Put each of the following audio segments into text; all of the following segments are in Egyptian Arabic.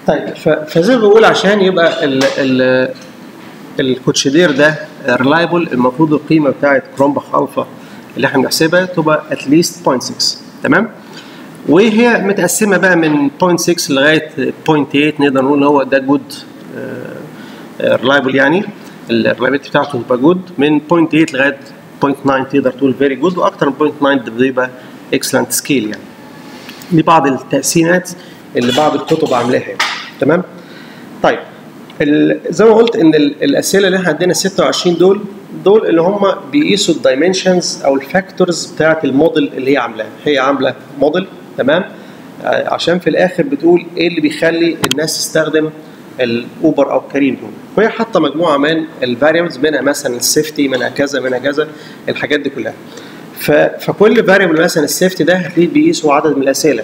طيب ف- فزي ما بقول عشان يبقى ال ال الكوتشيدير ده ريلايبل المفروض القيمه بتاعت كرومباخ الفا اللي احنا بنحسبها تبقى اتليست 0.6 تمام وهي متقسمه بقى من 0.6 لغايه 0.8 نقدر نقول ان هو ده جود ريلايبل يعني الريلايبلتي بتاعته تبقى جود من 0.8 لغايه 0.9 تقدر تقول فيري جود واكتر من 0.9 ده بيبقى اكسلنت سكيل يعني دي بعض التقسيمات اللي بعض الكتب عاملاها يعني. تمام طيب ال- زي ما قلت ان ال- الاسئله اللي احنا عندنا 26 دول دول اللي هم بيقيسوا الدايمنشنز او الفاكتورز بتاعت الموديل اللي هي عاملاها هي عامله موديل تمام آه، عشان في الاخر بتقول ايه اللي بيخلي الناس تستخدم الاوبر او كريم دول وهي حاطه مجموعه من الفاريبلز منها مثلا السيفتي منها كذا منها كذا الحاجات دي كلها ف- فكل فاريبل مثلا السيفتي ده هتلاقيه بيقيسوا عدد من الاسئله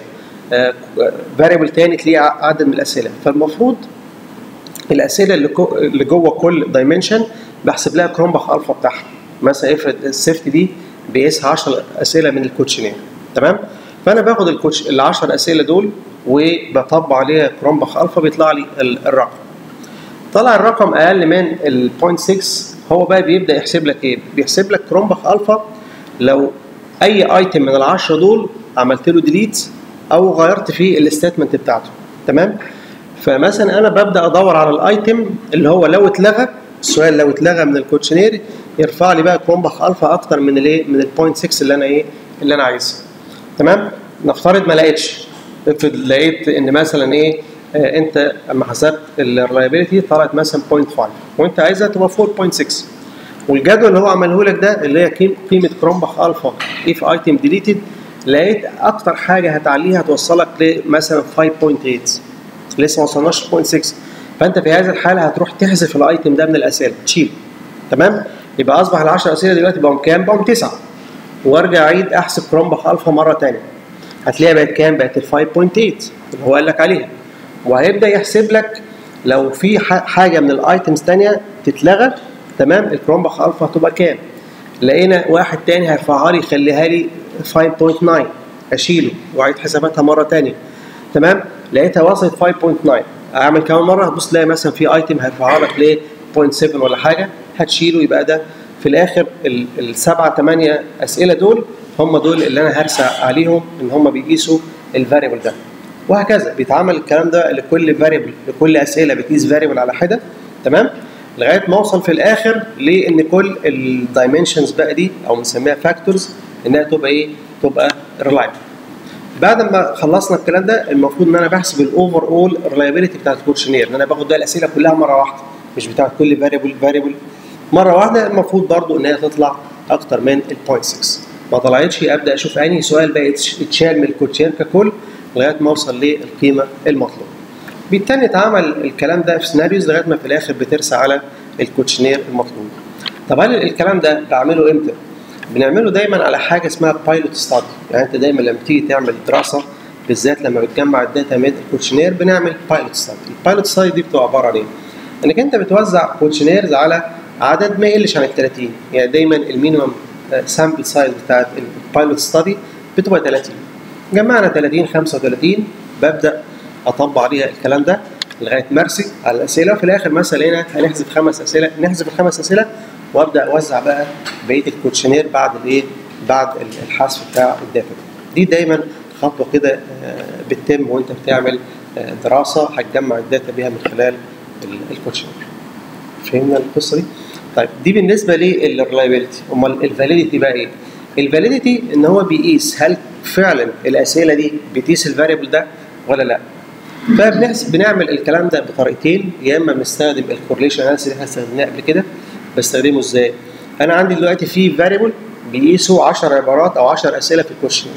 فاريبل تاني تلاقيه عدد من الاسئله فالمفروض الاسئله اللي كو- اللي جوه كل دايمنشن بحسب لها كرومباخ الفا بتاعها مثلا افرض السيفتي دي بيقيسها 10 اسئله من الكوتشنير تمام فانا باخد الكوتش ال 10 اسئله دول وبطبق عليها كرومباخ الفا بيطلع لي ال- الرقم طلع الرقم اقل من ال 0.6 هو بقى بيبدا يحسب لك ايه بيحسب لك كرومباخ الفا لو اي ايتم من العشرة دول عملت له ديليت او غيرت فيه الستيتمنت بتاعته تمام فمثلا انا ببدا ادور على الايتم اللي هو لو اتلغى السؤال لو اتلغى من الكوتشنير يرفع لي بقى كرومباخ الفا اكتر من الايه من ال 0.6 اللي انا ايه اللي انا عايزها تمام نفترض ما لقيتش افرض لقيت ان مثلا ايه آه انت لما حسبت الريلايبيلتي طلعت مثلا 0.5 وانت عايزها تبقى 4.6 والجدول اللي هو عمله لك ده اللي هي قيم- قيمه كرومباخ الفا اف ايتم ديليتد لقيت اكتر حاجه هتعليها توصلك لمثلا 5.8 لسه ما وصلناش 0.6 فانت في هذه الحاله هتروح تحذف الايتم ده من الاسئله تشيله تمام يبقى اصبح ال 10 اسئله دلوقتي بقوا كام؟ بقوا 9 وارجع اعيد احسب كرومباخ الفا مره ثانيه هتلاقيها بقت كام؟ بقت ال 5.8 اللي هو قال لك عليها وهيبدا يحسب لك لو في ح- حاجه من الايتمز ثانيه تتلغى تمام الكرومباخ الفا هتبقى كام؟ لقينا واحد تاني هيرفعها لي يخليها لي 5.9 اشيله واعيد حساباتها مره ثانيه تمام لقيتها وصلت 5.9 اعمل كمان مره هتبص تلاقي مثلا في ايتم هيرفعها لك ل 0.7 ولا حاجه هتشيله يبقى ده في الاخر ال- السبعه ثمانيه اسئله دول هم دول اللي انا هرسى عليهم ان هم بيقيسوا الفاريبل ده وهكذا بيتعمل الكلام ده لكل فاريبل لكل اسئله بتقيس فاريبل على حده تمام لغايه ما اوصل في الاخر لان كل الدايمنشنز بقى دي او بنسميها فاكتورز انها تبقى ايه؟ تبقى ريلايبل بعد ما خلصنا الكلام ده المفروض ان انا بحسب الاوفر اول ريلايبيلتي بتاعت الكوتشنير ان انا باخد بقى الاسئله كلها مره واحده مش بتاعت كل فاريبل فاريبل مره واحده المفروض برضو ان هي تطلع اكتر من ال 0.6 ما طلعتش ابدا اشوف انهي سؤال بقى يتش- يتشال من الكوتشنير ككل لغايه ما اوصل للقيمه المطلوبه بالتالي اتعمل الكلام ده في سيناريوز لغايه ما في الاخر بترسى على الكوتشنير المطلوب طب هل الكلام ده بعمله امتى؟ بنعمله دايما على حاجه اسمها بايلوت ستادي يعني انت دايما لما تيجي تعمل دراسه بالذات لما بتجمع الداتا من الكوتشنير بنعمل بايلوت ستادي البايلوت ستادي دي بتبقى عباره عن ايه؟ انك انت بتوزع كوتشنيرز على عدد ما يقلش عن ال 30 يعني دايما المينيمم سامبل سايز بتاعت البايلوت ستادي بتبقى 30 جمعنا 30 35 ببدا اطبق عليها الكلام ده لغايه مرسي على الاسئله وفي الاخر مثلا هنا هنحذف خمس اسئله نحذف الخمس اسئله وابدا اوزع بقى بقيه الكوتشنير بعد الايه بعد الحذف بتاع الداتا دي دايما خطوه كده آه، بتتم وانت بتعمل آه، دراسه هتجمع الداتا بيها من خلال ال- الكوتشنير فهمنا القصه دي؟ طيب دي بالنسبه للريلايبيلتي امال الفاليديتي بقى ايه؟ الفاليديتي ان هو بيقيس هل فعلا الاسئله دي بتقيس الفاريبل ده ولا لا؟ فبنحسب بنعمل الكلام ده بطريقتين يا اما بنستخدم الكورليشن اناليسيس اللي احنا استخدمناه قبل كده بستخدمه ازاي؟ انا عندي دلوقتي في فاريبل بيقيسوا 10 عبارات او 10 اسئله في الكويشن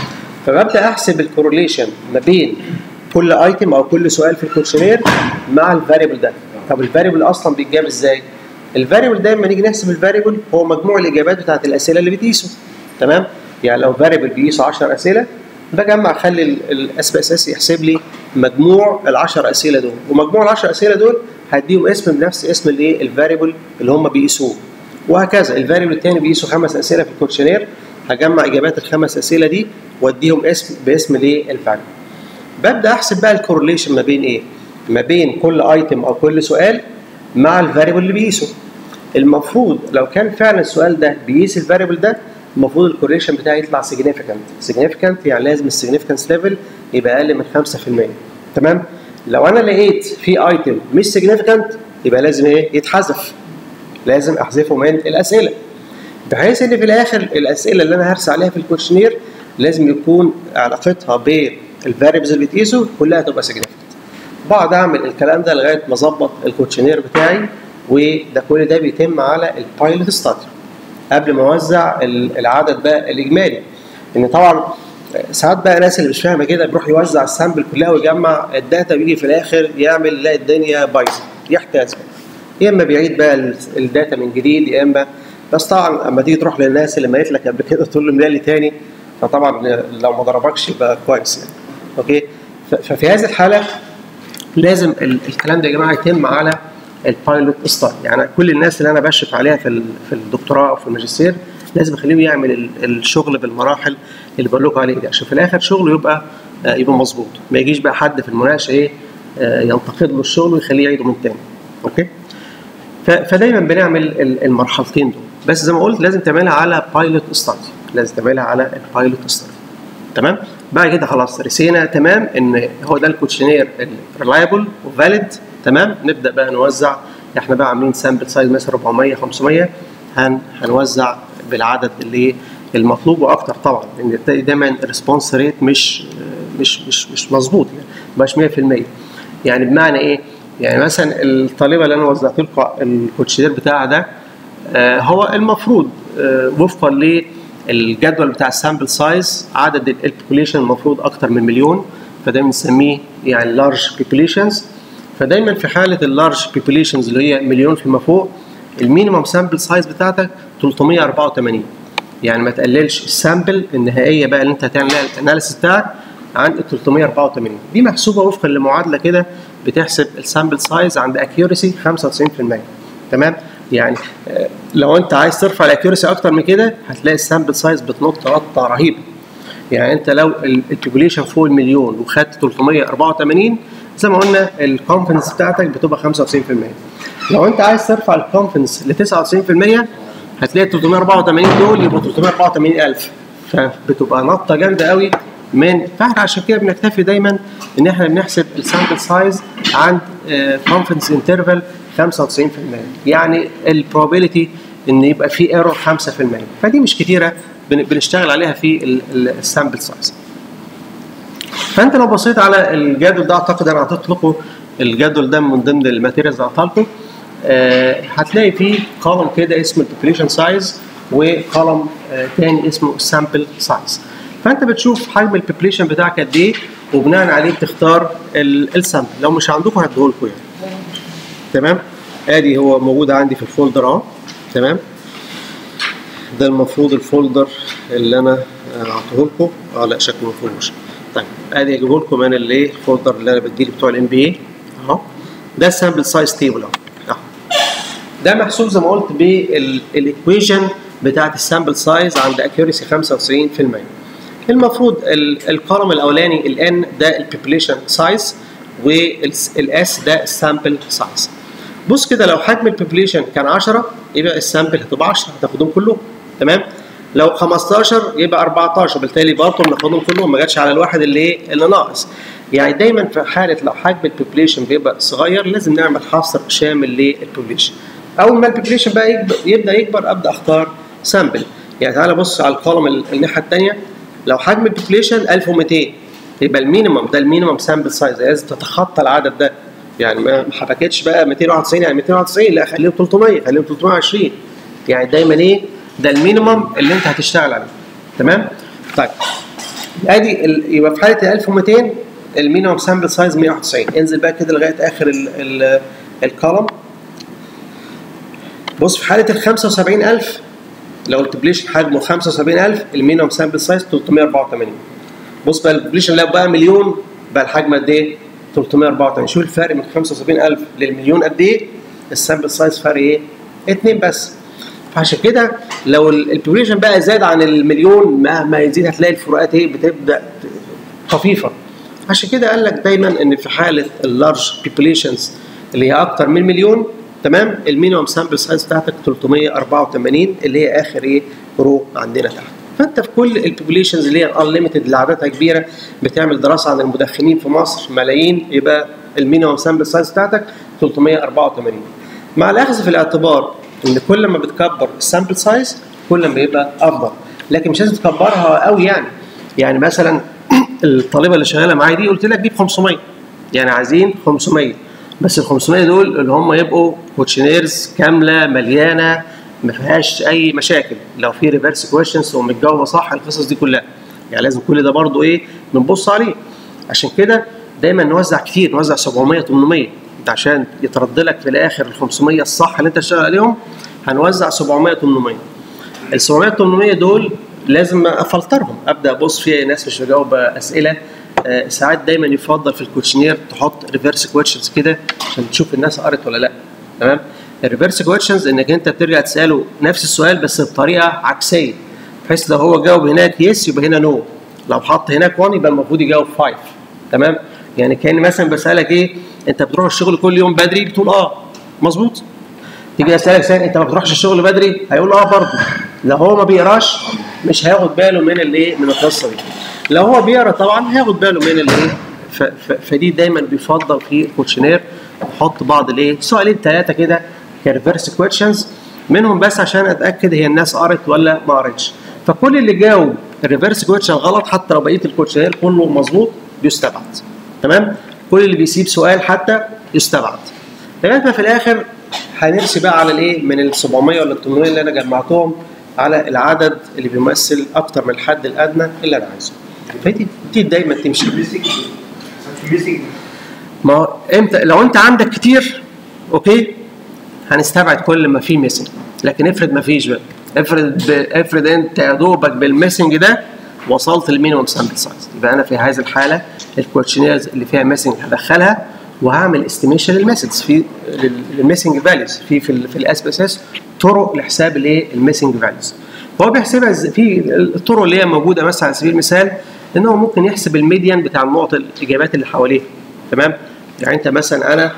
فببدا احسب الكورليشن ما بين كل ايتم او كل سؤال في الكويشنير مع الفاريبل ده طب الفاريبل اصلا بيتجاب ازاي؟ الفاريبل ده لما نيجي نحسب الفاريبل هو مجموع الاجابات بتاعت الاسئله اللي بتقيسه تمام؟ يعني لو فاريبل بيقيسه 10 اسئله بجمع اخلي الاسم اساسي يحسب لي مجموع ال 10 اسئله دول ومجموع ال 10 اسئله دول هديهم اسم بنفس اسم الايه الفاريبل اللي هم بيقيسوه وهكذا الفاريبل الثاني بيقيسوا خمس اسئله في الكوتشنير هجمع اجابات الخمس اسئله دي واديهم اسم باسم الايه الفاريبل ببدا احسب بقى الكورليشن ما بين ايه ما بين كل ايتم او كل سؤال مع الفاريبل اللي بيقيسه المفروض لو كان فعلا السؤال ده بيقيس الفاريبل ده المفروض الكوريشن بتاعي يطلع significant significant يعني لازم السيجنيفيكانس ليفل يبقى اقل من 5% تمام لو انا لقيت في ايتم مش significant يبقى لازم ايه يتحذف لازم احذفه من الاسئله بحيث ان في الاخر الاسئله اللي انا هرسى عليها في الكوشنير لازم يكون علاقتها بين الفاريبلز اللي بتقيسه كلها تبقى significant بقعد اعمل الكلام ده لغايه ما اظبط الكوتشنير بتاعي وده كل ده بيتم على البايلوت ستادي قبل ما اوزع العدد بقى الاجمالي ان طبعا ساعات بقى ناس اللي مش فاهمه كده بيروح يوزع السامبل كلها ويجمع الداتا بيجي في الاخر يعمل يلاقي الدنيا بايظه يحتاج يا اما بيعيد بقى الداتا من جديد يا اما بس طبعا اما تيجي تروح للناس اللي مالت لك قبل كده تقول له املى لي تاني فطبعا لو ما ضربكش يبقى كويس يعني اوكي ففي هذه الحاله لازم الكلام ده يا جماعه يتم على البايلوت ستادي يعني كل الناس اللي انا بشرف عليها في في الدكتوراه او في الماجستير لازم اخليه يعمل الشغل بالمراحل اللي بقول لكم عليه دي عشان في الاخر شغله يبقى يبقى مظبوط ما يجيش بقى حد في المناقشه ايه ينتقد له الشغل ويخليه يعيده من تاني اوكي فدايما بنعمل المرحلتين دول بس زي ما قلت لازم تعملها على بايلوت ستادي لازم تعملها على البايلوت ستادي تمام بعد كده خلاص رسينا تمام ان هو ده الكوتشنير ريلايبل وفاليد تمام نبدا بقى نوزع احنا بقى عاملين سامبل سايز مثلا 400 500 هن هنوزع بالعدد اللي المطلوب واكتر طبعا لان دايما الريسبونس ريت مش مش مش مش مظبوط يعني مش 100% يعني بمعنى ايه؟ يعني مثلا الطالبه اللي انا وزعت لكم الكوتشنير بتاعها ده آه هو المفروض آه وفقا للجدول بتاع السامبل سايز عدد البوبوليشن المفروض اكتر من مليون فده بنسميه يعني لارج بوبوليشنز فدايما في حاله اللارج بوبوليشنز اللي هي مليون فيما فوق المينيمم سامبل سايز بتاعتك 384 يعني ما تقللش السامبل النهائيه بقى اللي انت هتعمل لها الاناليسيس بتاعك عن ال 384 دي محسوبه وفقا لمعادله كده بتحسب السامبل سايز عند اكيورسي 95% تمام يعني لو انت عايز ترفع الاكيورسي اكتر من كده هتلاقي السامبل سايز بتنط نطه رهيبه يعني انت لو البوبوليشن فوق المليون وخدت 384 زي ما قلنا الكونفدنس بتاعتك بتبقى 95% لو انت عايز ترفع الكونفدنس ل 99% هتلاقي 384 دول يبقوا 384000 فبتبقى نطه جامده قوي من فاحنا عشان كده بنكتفي دايما ان احنا بنحسب السامبل سايز عند كونفدنس انترفال 95% يعني البروبابيلتي ان يبقى في ايرور 5% فدي مش كتيره بنشتغل عليها في السامبل سايز فانت لو بصيت على الجدول ده اعتقد انا اعطيت لكم الجدول ده من ضمن الماتيريالز اللي اعطيتها أه هتلاقي فيه كولوم كده اسمه البوبوليشن سايز وكولوم أه تاني اسمه السامبل سايز فانت بتشوف حجم البوبوليشن بتاعك قد ايه وبناء عليه بتختار السامبل لو مش عندكم هديه لكم يعني تمام ادي هو موجود عندي في الفولدر اهو تمام ده المفروض الفولدر اللي انا اعطيه لكم اه لا شكله ما فيهوش طيب ادي اجيبه لكم من الايه الفولدر اللي انا بديه بتوع الام بي اي اهو ده السامبل سايز تيبل اهو ده محسوب زي ما قلت بالايكويشن بتاعت السامبل سايز عند اكيورسي 95% المفروض الكولوم الاولاني الان ده البوبوليشن سايز والاس ده السامبل سايز بص كده لو حجم البوبوليشن كان 10 يبقى السامبل هتبقى 10 هتاخدهم كلهم تمام لو 15 يبقى 14 بالتالي برضه بناخدهم كلهم ما جاتش على الواحد اللي ايه اللي ناقص يعني دايما في حاله لو حجم البوبوليشن بيبقى صغير لازم نعمل حصر شامل للبوبوليشن اول ما البوبوليشن بقى يكبر يبدا يكبر ابدا اختار سامبل يعني تعالى بص على الكولوم الناحيه الثانيه لو حجم البوبوليشن 1200 يبقى المينيمم ده المينيمم سامبل سايز لازم تتخطى العدد ده يعني ما حبكتش بقى 291 يعني 291 لا خليهم 300 خليهم 320 يعني دايما ايه ده المينيمم اللي انت هتشتغل عليه تمام طيب ادي يبقى في حاله 1200 المينيمم سامبل سايز 191 انزل بقى كده لغايه اخر الكولوم بص في حاله ال 75000 لو البوبليشن حجمه 75000 المينيمم سامبل سايز 384 بص بقى البوبليشن لو بقى مليون بقى الحجم قد ايه؟ 384 شوف الفرق من 75000 للمليون قد ايه؟ السامبل سايز فرق ايه؟ اتنين بس فعشان كده لو البوبليشن بقى زاد عن المليون مهما يزيد هتلاقي الفروقات ايه بتبدا طفيفه عشان كده قال لك دايما ان في حاله اللارج بيبوليشنز اللي هي اكتر من مليون تمام المينيمم سامبل سايز بتاعتك 384 اللي هي اخر ايه رو عندنا تحت فانت في كل البوبوليشنز اللي هي الانليمتد اللي عددها كبيره بتعمل دراسه عن المدخنين في مصر ملايين يبقى المينيمم سامبل سايز بتاعتك 384 مع الاخذ في الاعتبار ان كل ما بتكبر السامبل سايز كل ما بيبقى افضل لكن مش لازم تكبرها قوي يعني يعني مثلا الطالبه اللي شغاله معايا دي قلت لها جيب 500 يعني عايزين 500 بس ال 500 دول اللي هم يبقوا كوتشنيرز كامله مليانه ما فيهاش اي مشاكل لو في ريفرس كويشنز ومتجاوبه صح القصص دي كلها يعني لازم كل ده برضو ايه بنبص عليه عشان كده دايما نوزع كتير نوزع 700 800 انت عشان يترد لك في الاخر ال 500 الصح اللي انت تشتغل عليهم هنوزع 700 800 ال 700 800 دول لازم افلترهم ابدا ابص في ناس مش مجاوبه اسئله آه، ساعات دايما يفضل في الكوتشنير تحط ريفرس كويشنز كده عشان تشوف الناس قرت ولا لا تمام الريفرس كويشنز انك انت بترجع تساله نفس السؤال بس بطريقه عكسيه بحيث لو هو جاوب هناك يس يبقى هنا نو لو حط هناك 1 يبقى المفروض يجاوب 5 تمام يعني كان مثلا بسالك ايه انت بتروح الشغل كل يوم بدري بتقول اه مظبوط تيجي اسالك سؤال انت ما بتروحش الشغل بدري هيقول اه برضه لو هو ما بيقراش مش هياخد باله من الايه من القصه دي لو هو بيقرا طبعا هياخد باله من الايه ف- ف- فدي دايما بيفضل في الكوتشنير تحط بعض الايه سؤالين ثلاثه كده كريفرس كويشنز منهم بس عشان اتاكد هي الناس قرت ولا ما قرتش فكل اللي جاوب الريفرس كويشن غلط حتى لو بقيه الكوتشنير كله مظبوط بيستبعد تمام كل اللي بيسيب سؤال حتى يستبعد لغايه ما في الاخر هنرسي بقى على الايه من ال 700 ولا ال 800 اللي انا جمعتهم على العدد اللي بيمثل اكتر من الحد الادنى اللي انا عايزه فدي دي دايما تمشي ميسنج ما هو امتى لو انت عندك كتير اوكي هنستبعد كل ما فيه ميسنج لكن افرض ما فيش بقى افرض ب... افرض انت يا دوبك بالميسنج ده وصلت المينيمم سامبل سايز يبقى انا في هذه الحاله الكوتشنيرز اللي فيها ميسنج هدخلها وهعمل استيميشن للميثودز في الميسنج فاليوز في في, ال- في الاس بي اس اس طرق لحساب الايه الميسنج فاليوز هو بيحسبها إز- في الطرق اللي هي موجوده مثلا على سبيل المثال ان هو ممكن يحسب الميديان بتاع النقط الاجابات اللي حواليه تمام يعني انت مثلا انا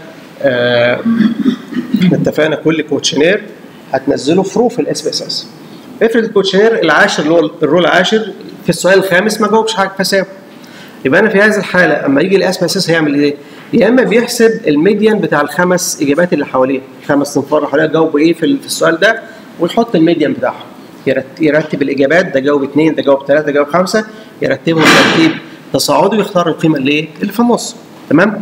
آه احنا اتفقنا كل كوتشنير هتنزله فرو في الاس بي اس اس افرض الكوتشنير العاشر اللي هو الرول العاشر في السؤال الخامس ما جاوبش حاجه فساب يبقى انا في هذه الحاله اما يجي الاس بي اس اس هيعمل ايه؟ يا اما بيحسب الميديان بتاع الخمس اجابات اللي حواليه خمس صنفار اللي حواليه جاوبوا ايه في ال- في السؤال ده ويحط الميديان بتاعهم يرت- يرتب الاجابات ده جاوب اثنين ده جاوب ثلاثه ده جاوب خمسه يرتبهم ترتيب تصاعدي ويختار القيمه اللي ايه؟ اللي في النص تمام؟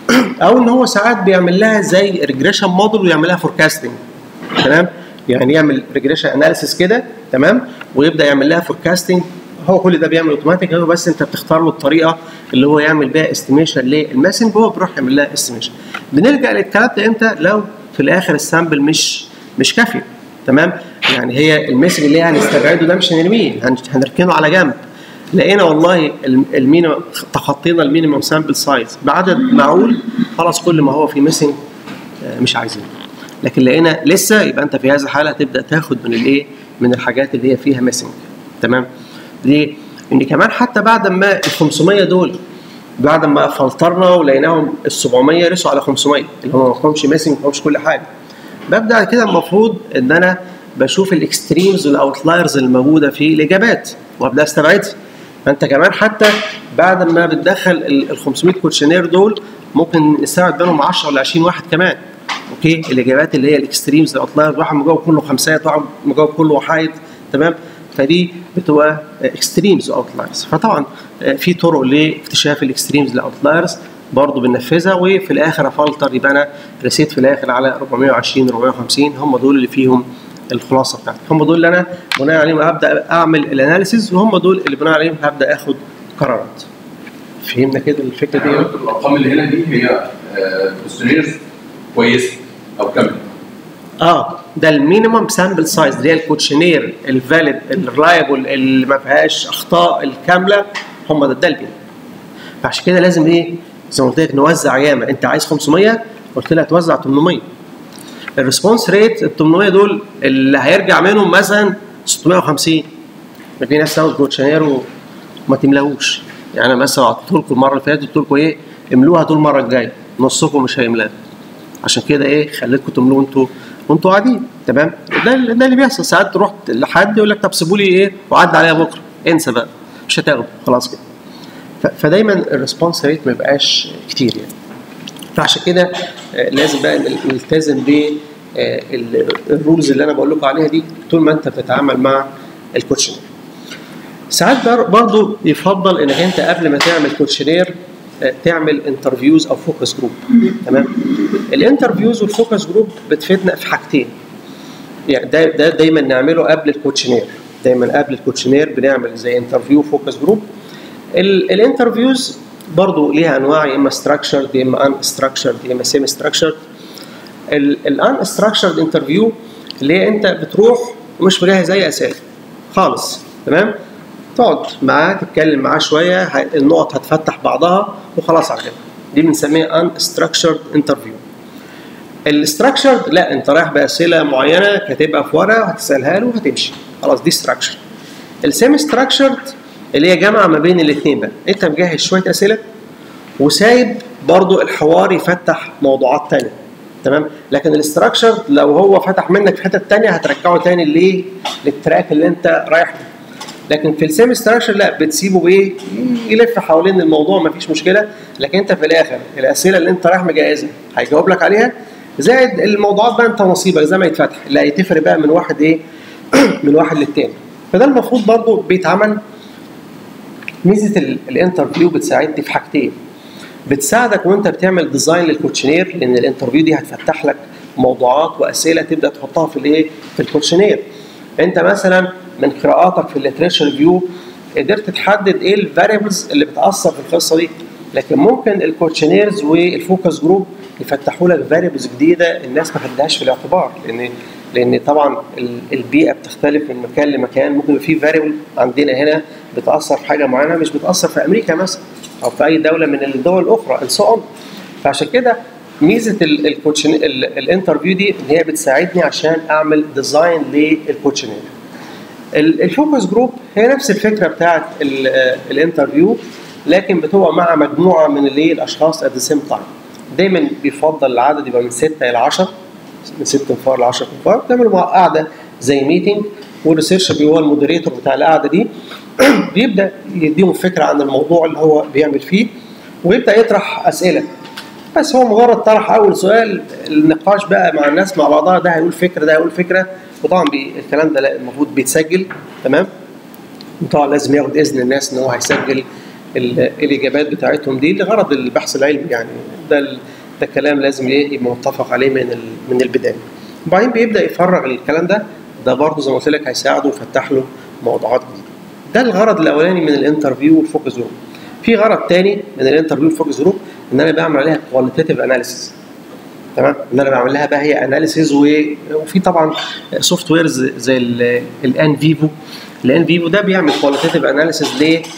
او ان هو ساعات بيعمل لها زي ريجريشن موديل ويعمل لها فوركاستنج تمام يعني يعمل ريجريشن اناليسيس كده تمام ويبدا يعمل لها فوركاستنج هو كل ده بيعمل اوتوماتيك هو بس انت بتختار له الطريقه اللي هو يعمل بيها استيميشن للماسنج وهو بيروح يعمل لها استيميشن بنرجع للكلام ده امتى لو في الاخر السامبل مش مش كافيه تمام يعني هي المسج اللي هي هنستبعده ده مش هنرميه هن- هنركنه على جنب لقينا والله المينيمم تخطينا المينيمم سامبل سايز بعدد معقول خلاص كل ما هو في ميسنج مش عايزينه لكن لقينا لسه يبقى انت في هذه الحاله تبدا تاخد من الايه من الحاجات اللي هي فيها ميسنج تمام ليه ان كمان حتى بعد ما ال 500 دول بعد ما فلترنا ولقيناهم ال 700 رسوا على 500 اللي هم ما فيهمش ميسنج ما فيهمش كل حاجه ببدا كده المفروض ان انا بشوف الاكستريمز والاوتلايرز الموجوده في الاجابات وابدا استبعدها فانت كمان حتى بعد ما بتدخل ال ال 500 كوتشنير دول ممكن نستبعد بينهم 10 ولا 20 واحد كمان اوكي الاجابات اللي هي الاكستريمز الاوتلايرز واحد مجاوب كله خمسات واحد مجاوب كله وحايد تمام فدي بتبقى اكستريمز واوتلايرز فطبعا آه، في طرق لاكتشاف الاكستريمز والاوتلايرز برضه بننفذها وفي الاخر افلتر يبقى انا رسيت في الاخر على 420 450 هم دول اللي فيهم الخلاصه بتاعتي هم دول اللي انا بناء عليهم هبدا اعمل الاناليسيز وهم دول اللي بناء عليهم هبدا اخد قرارات فهمنا كده الفكره يعني دي الارقام اللي هنا دي هي كوستينيرز كويسه او كامله اه ده المينيمم سامبل سايز اللي هي الكوتشنير الفاليد الريلايبل اللي ما فيهاش اخطاء الكامله هم ده ده المينيمم فعشان كده لازم ايه زي ما قلت لك نوزع ياما انت عايز 500 قلت لك توزع 800 الريسبونس ريت ال 800 دول اللي هيرجع منهم مثلا 650 ما في ناس تاخد كوتشنير وما تملاهوش يعني انا مثلا اعطيت لكم المره اللي فاتت قلت لكم ايه املوها طول المره الجايه نصكم مش هيملاها عشان كده ايه خليتكم تملوه انتوا وانتوا قاعدين تمام ده ده اللي بيحصل ساعات رحت لحد يقول لك طب سيبوا لي ايه وعدي عليها بكره انسى بقى مش هتاخده خلاص كده ف- فدايما الريسبونس ريت ما يبقاش كتير يعني فعشان كده آه، لازم بقى نل- نلتزم ب آه، ال- الرولز اللي انا بقول لكم عليها دي طول ما انت بتتعامل مع الكوتشنير ساعات بر- برضو يفضل انك انت قبل ما تعمل كوتشنير آه، تعمل انترفيوز او فوكس جروب تمام الانترفيوز والفوكس جروب بتفيدنا في حاجتين يعني ده ده دايما نعمله قبل الكوتشنير دايما قبل الكوتشنير بنعمل زي انترفيو فوكس جروب الانترفيوز برضو ليها انواع يا اما ستراكشرد يا اما ان ستراكشرد يا اما سيمي ستراكشرد الان ستراكشرد انترفيو اللي هي انت بتروح ومش مجهز اي اسئله خالص تمام تقعد معاه تتكلم معاه شويه ه- النقط هتفتح بعضها وخلاص على كده دي بنسميها ان ستراكشرد انترفيو الاستراكشرد لا انت رايح باسئله معينه كاتبها في ورقه وهتسالها له وهتمشي خلاص دي ستراكشر السيمي ستراكشرد اللي هي جامعه ما بين الاثنين بقى انت مجهز شويه اسئله وسايب برضو الحوار يفتح موضوعات تانية تمام لكن الاستراكشر لو هو فتح منك في حته تانية هترجعه تاني ليه للتراك اللي انت رايح له لكن في السيمي ستراكشر لا بتسيبه بايه يلف حوالين الموضوع مفيش مشكله لكن انت في الاخر الاسئله اللي انت رايح مجهزها هيجاوب لك عليها زائد الموضوعات بقى انت ونصيبك زي ما يتفتح لا يتفرق بقى من واحد ايه من واحد للتاني فده المفروض برضو بيتعمل ميزه ال- الانترفيو بتساعدني في حاجتين بتساعدك وانت بتعمل ديزاين للكوتشنير لان الانترفيو دي هتفتح لك موضوعات واسئله تبدا تحطها في الايه في الكوتشنير انت مثلا من قراءاتك في الليتريشر ريفيو قدرت تحدد ايه الفاريبلز اللي بتاثر في القصه دي لكن ممكن الكوتشنيرز والفوكس جروب يفتحوا لك فاريبلز جديده الناس ما خدتهاش في الاعتبار لان لان طبعا ال- البيئه بتختلف من مكان لمكان ممكن يبقى في فاريبل عندنا هنا بتاثر في حاجه معينه مش بتاثر في امريكا مثلا او في اي دوله من الدول الاخرى and so on فعشان كده ميزه ال- الكوتشن ال- الانترفيو دي ان هي بتساعدني عشان اعمل ديزاين للكوتشنير ال- الفوكس جروب هي نفس الفكره بتاعت ال- آه، الانترفيو لكن بتبقى مع مجموعه من الايه الاشخاص at the same time دايما بيفضل العدد يبقى من 6 الى 10 من 6 انفار ل 10 انفار بتعملوا مع قاعده زي ميتنج والريسيرش اللي هو المودريتور بتاع القعده دي بيبدا يديهم فكره عن الموضوع اللي هو بيعمل فيه ويبدا يطرح اسئله بس هو مجرد طرح اول سؤال النقاش بقى مع الناس مع بعضها ده هيقول فكره ده هيقول فكره وطبعا بي الكلام ده لا المفروض بيتسجل تمام وطبعا لازم ياخد اذن الناس ان هو هيسجل ال- الاجابات بتاعتهم دي لغرض البحث العلمي يعني ده ال- ده الكلام لازم ايه يبقى متفق عليه من ال- من البدايه وبعدين بيبدا يفرغ الكلام ده ده برضه زي ما قلت لك هيساعده ويفتح له موضوعات جديده ده الغرض الاولاني من الانترفيو والفوكس جروب في غرض تاني من الانترفيو والفوكس جروب ان انا بعمل عليها كواليتيف اناليسيس تمام ان انا بعمل لها بقى هي اناليسيز وفي طبعا سوفت ويرز زي الان فيفو الان فيفو ده بيعمل كواليتيف اناليسيز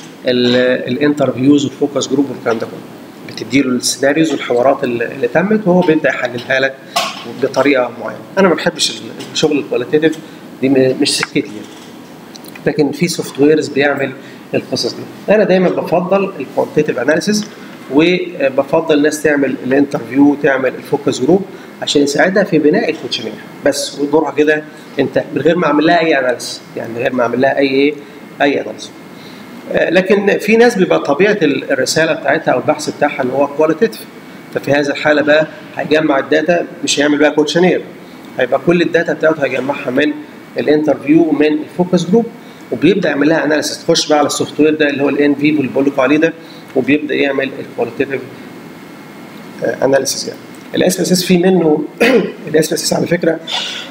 للانترفيوز والفوكس جروب والكلام ده كله بتدي له السيناريوز والحوارات اللي اللي تمت وهو بيبدا يحللها لك بطريقه معينه انا ما بحبش الشغل الكواليتيف دي م- مش سكتي يعني لكن في سوفت ويرز بيعمل القصص دي انا دايما بفضل الكوانتيتيف اناليسيز وبفضل الناس تعمل الانترفيو تعمل الفوكس جروب عشان يساعدها في بناء الكوتشنير بس ودورها كده انت من غير ما اعمل لها اي اناليسيس يعني من غير ما اعمل لها اي ايه اي اناليسيس لكن في ناس بيبقى طبيعه ال- الرساله بتاعتها او البحث بتاعها ان هو كواليتيف ففي هذه الحاله بقى هيجمع الداتا مش هيعمل بقى كوتشنير هيبقى كل الداتا بتاعته هيجمعها من الانترفيو ومن الفوكس جروب وبيبدا يعمل لها اناليسيس تخش بقى على السوفت وير ده اللي هو الان فيفو اللي بقول لكم عليه ده وبيبدا يعمل الكواليتيف اناليسيس يعني الاس اس اس في منه الاس اس اس على فكره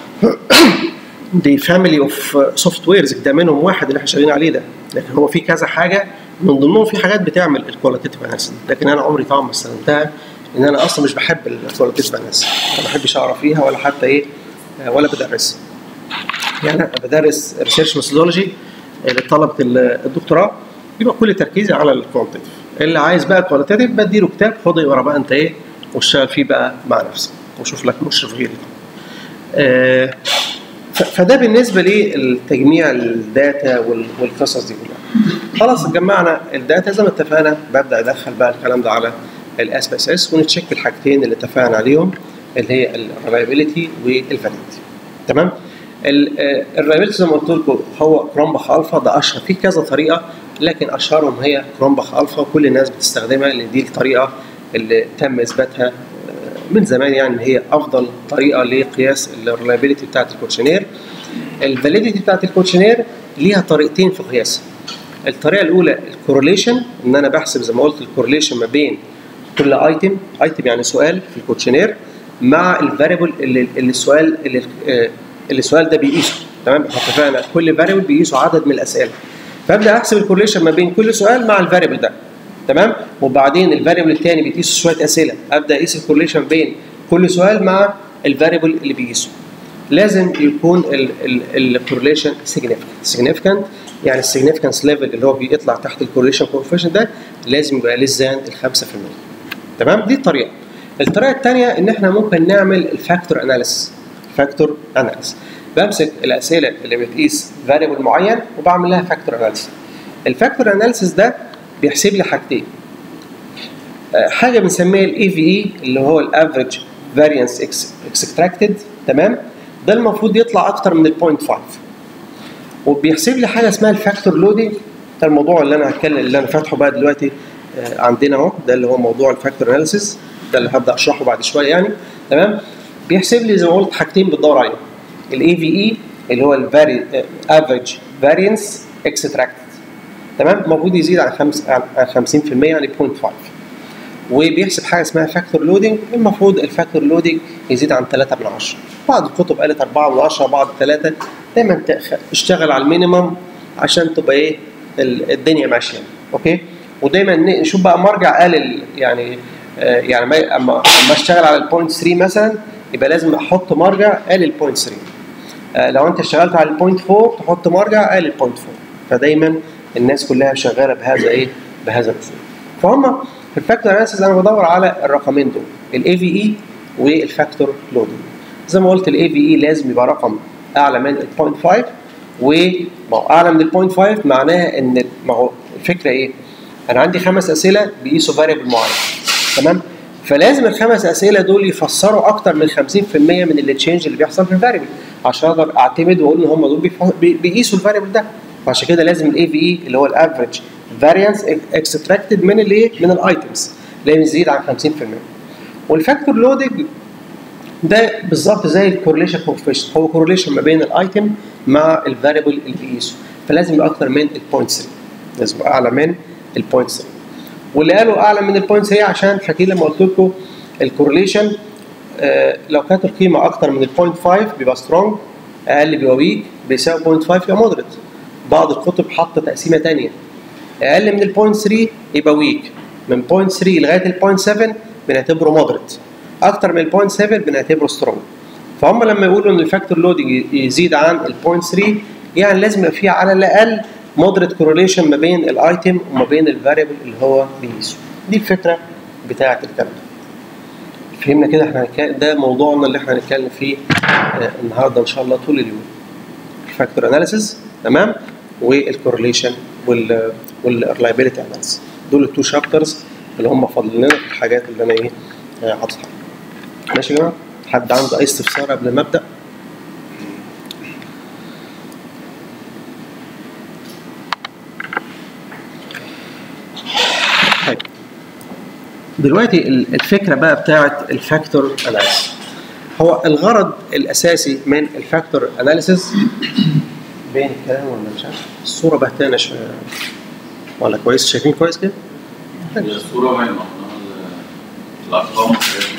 دي فاميلي اوف سوفت ويرز ده منهم واحد اللي احنا شغالين عليه ده لكن هو في كذا حاجه من ضمنهم في حاجات بتعمل الكواليتيف اناليسيس لكن انا عمري طبعا ما استخدمتها ان انا اصلا مش بحب الكواليتيف اناليسيس ما بحبش اقرا فيها ولا حتى ايه آه، ولا بدرسها يعني انا بدرس ريسيرش ميثودولوجي لطلبه ال- الدكتوراه يبقى كل تركيزي على الكوانتيتيف اللي عايز بقى كواليتيف بديله كتاب خد اقرا بقى انت ايه واشتغل فيه بقى مع نفسك وشوف لك مشرف غيري آه، ف- فده بالنسبه لتجميع الداتا وال- والقصص دي كلها خلاص جمعنا الداتا زي ما اتفقنا ببدا ادخل بقى الكلام ده على الاس بي اس اس ونتشيك الحاجتين اللي اتفقنا عليهم اللي هي الريلايبيليتي والفاليديتي تمام الريلايبيليتي زي ما قلت لكم هو كرومباخ الفا ده اشهر في كذا طريقه لكن اشهرهم هي كرومباخ الفا وكل الناس بتستخدمها لان دي الطريقه اللي تم اثباتها من زمان يعني ان هي افضل طريقه لقياس الريلايبيليتي بتاعت الكوتشنير الفاليديتي بتاعت الكوتشنير ليها طريقتين في قياسها الطريقه الاولى الكورليشن ان انا بحسب زي ما قلت الكورليشن ما بين كل ايتم ايتم يعني سؤال في الكوتشنير مع الفاريبل اللي, اللي السؤال اللي, اللي السؤال ده بيقيسه تمام احنا اتفقنا كل فاريبل بيقيسه عدد من الاسئله فابدا احسب الكورليشن ما بين كل سؤال مع الفاريبل ده تمام وبعدين الفاريبل الثاني بيقيس شويه اسئله ابدا اقيس الكورليشن بين كل سؤال مع الفاريبل اللي بيقيسه لازم يكون الكورليشن سيجنيفيكانت يعني السيجنيفيكانس ليفل اللي هو بيطلع تحت الكورليشن كوفيشن ده لازم يبقى لزان ال 5% تمام دي الطريقه الطريقه الثانيه ان احنا ممكن نعمل الفاكتور اناليسيس فاكتور اناليسيس بمسك الاسئله اللي بتقيس فاريبل معين وبعمل لها فاكتور اناليسيس الفاكتور اناليسيس ده بيحسب لي حاجتين حاجه بنسميها الاي في اي اللي هو الافريج فاريانس اكستراكتد تمام ده المفروض يطلع اكتر من ال 0.5 وبيحسب لي حاجه اسمها الفاكتور لودنج ده الموضوع اللي انا هتكلم اللي انا فاتحه بقى دلوقتي عندنا اهو ده اللي هو موضوع الفاكتور اناليسيس ده اللي هبدا اشرحه بعد شويه يعني تمام بيحسب لي زي ما قلت حاجتين بتدور عليهم الاي في اي اللي هو الفاري افريج فاريانس اكستراكتد تمام المفروض يزيد عن 5 عن 50% يعني 0.5 وبيحسب حاجه اسمها فاكتور لودنج المفروض الفاكتور لودنج يزيد عن 3 من 10 بعض الكتب قالت 4 من 10 بعض 3 دايما اشتغل على المينيمم عشان تبقى ايه الدنيا ماشيه اوكي ودايما نشوف بقى مرجع قال يعني آه يعني ما اما اما اشتغل على البوينت 3 مثلا يبقى لازم احط مرجع قال البوينت 3 آه لو انت اشتغلت على البوينت 4 تحط مرجع قال البوينت 4 فدايما الناس كلها شغاله بهذا ايه بهذا الاسلوب فهم في الفاكتور اناليسيس انا بدور على الرقمين دول الاي في اي والفاكتور لودنج زي ما قلت الاي في اي لازم يبقى رقم اعلى من ال 0.5 وما هو اعلى من ال 0.5 معناها ان ما هو الفكره ايه؟ انا عندي خمس اسئله بيقيسوا فاريبل معين تمام؟ فلازم الخمس اسئله دول يفسروا اكتر من 50% من التشينج اللي بيحصل في الفاريبل عشان اقدر اعتمد واقول ان هم دول بيقيسوا الفاريبل ده فعشان كده لازم الاي في اي اللي هو الافريج فاريانس اكستراكتد من الايه؟ من الايتمز لازم يزيد عن 50% والفاكتور لودنج ده بالظبط زي الكورليشن كوفيشن هو كورليشن ما بين الايتم مع الفاريبل اللي بيقيسه فلازم يبقى اكتر من ال 0.3 لازم يبقى اعلى من ال 0.3 واللي قالوا اعلى من ال 0.3 عشان فاكرين لما قلت لكم الكورليشن آه لو كانت القيمه اكتر من ال 0.5 بيبقى سترونج اقل بيبقى ويك بيساوي 0.5 يبقى مودريت بعض الكتب حاطه تقسيمه ثانيه اقل من ال 0.3 يبقى ويك من 0.3 لغايه ال 0.7 بنعتبره مودريت اكتر من ال 0.7 بنعتبره سترونج فهم لما يقولوا ان الفاكتور لودنج يزيد عن ال 0.3 يعني لازم يبقى في على الاقل مودريت كورليشن ما بين الايتم وما بين الفاريبل اللي هو بيقيسه دي الفكره بتاعه الكلام ده فهمنا كده احنا ده موضوعنا اللي احنا هنتكلم فيه آه النهارده ان شاء الله طول اليوم الفاكتور اناليسيس تمام والكورليشن وال والريلايبيليتي اناليسيس دول التو شابترز اللي هم فاضلين لنا في الحاجات اللي انا ايه حاططها ماشي يا جماعه حد عنده اي استفسار قبل ما ابدا طيب دلوقتي الفكره بقى بتاعت الفاكتور اناليسيس هو الغرض الاساسي من الفاكتور اناليسيس بين الكلام ولا مش عارف الصوره بهتانه شويه ولا كويس شايفين كويس كده؟ هي الصورة باينة الأرقام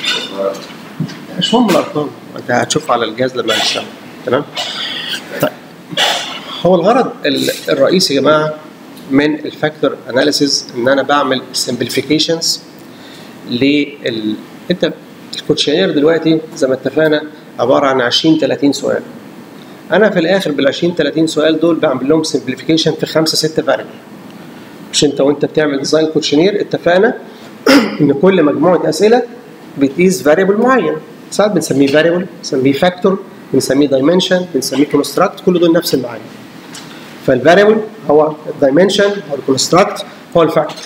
مش مهم الارقام انت هتشوف على الجهاز لما هنشتغل تمام؟ طيب هو الغرض الرئيسي يا جماعه من الفاكتور اناليسيز ان انا بعمل سمبليفيكيشنز لل انت الكوتشينير دلوقتي زي ما اتفقنا عباره عن 20 30 سؤال انا في الاخر بال 20 30 سؤال دول بعمل لهم سمبليفيكيشن في خمسه سته فاريبل مش انت وانت بتعمل ديزاين كوتشينير اتفقنا ان كل مجموعه اسئله بتقيس فاريبل معين ساعات بنسميه فاريبل بنسميه فاكتور بنسميه دايمنشن بنسميه كونستراكت كل دول نفس المعاني فالفاريبل هو الدايمنشن هو الكونستراكت هو الفاكتور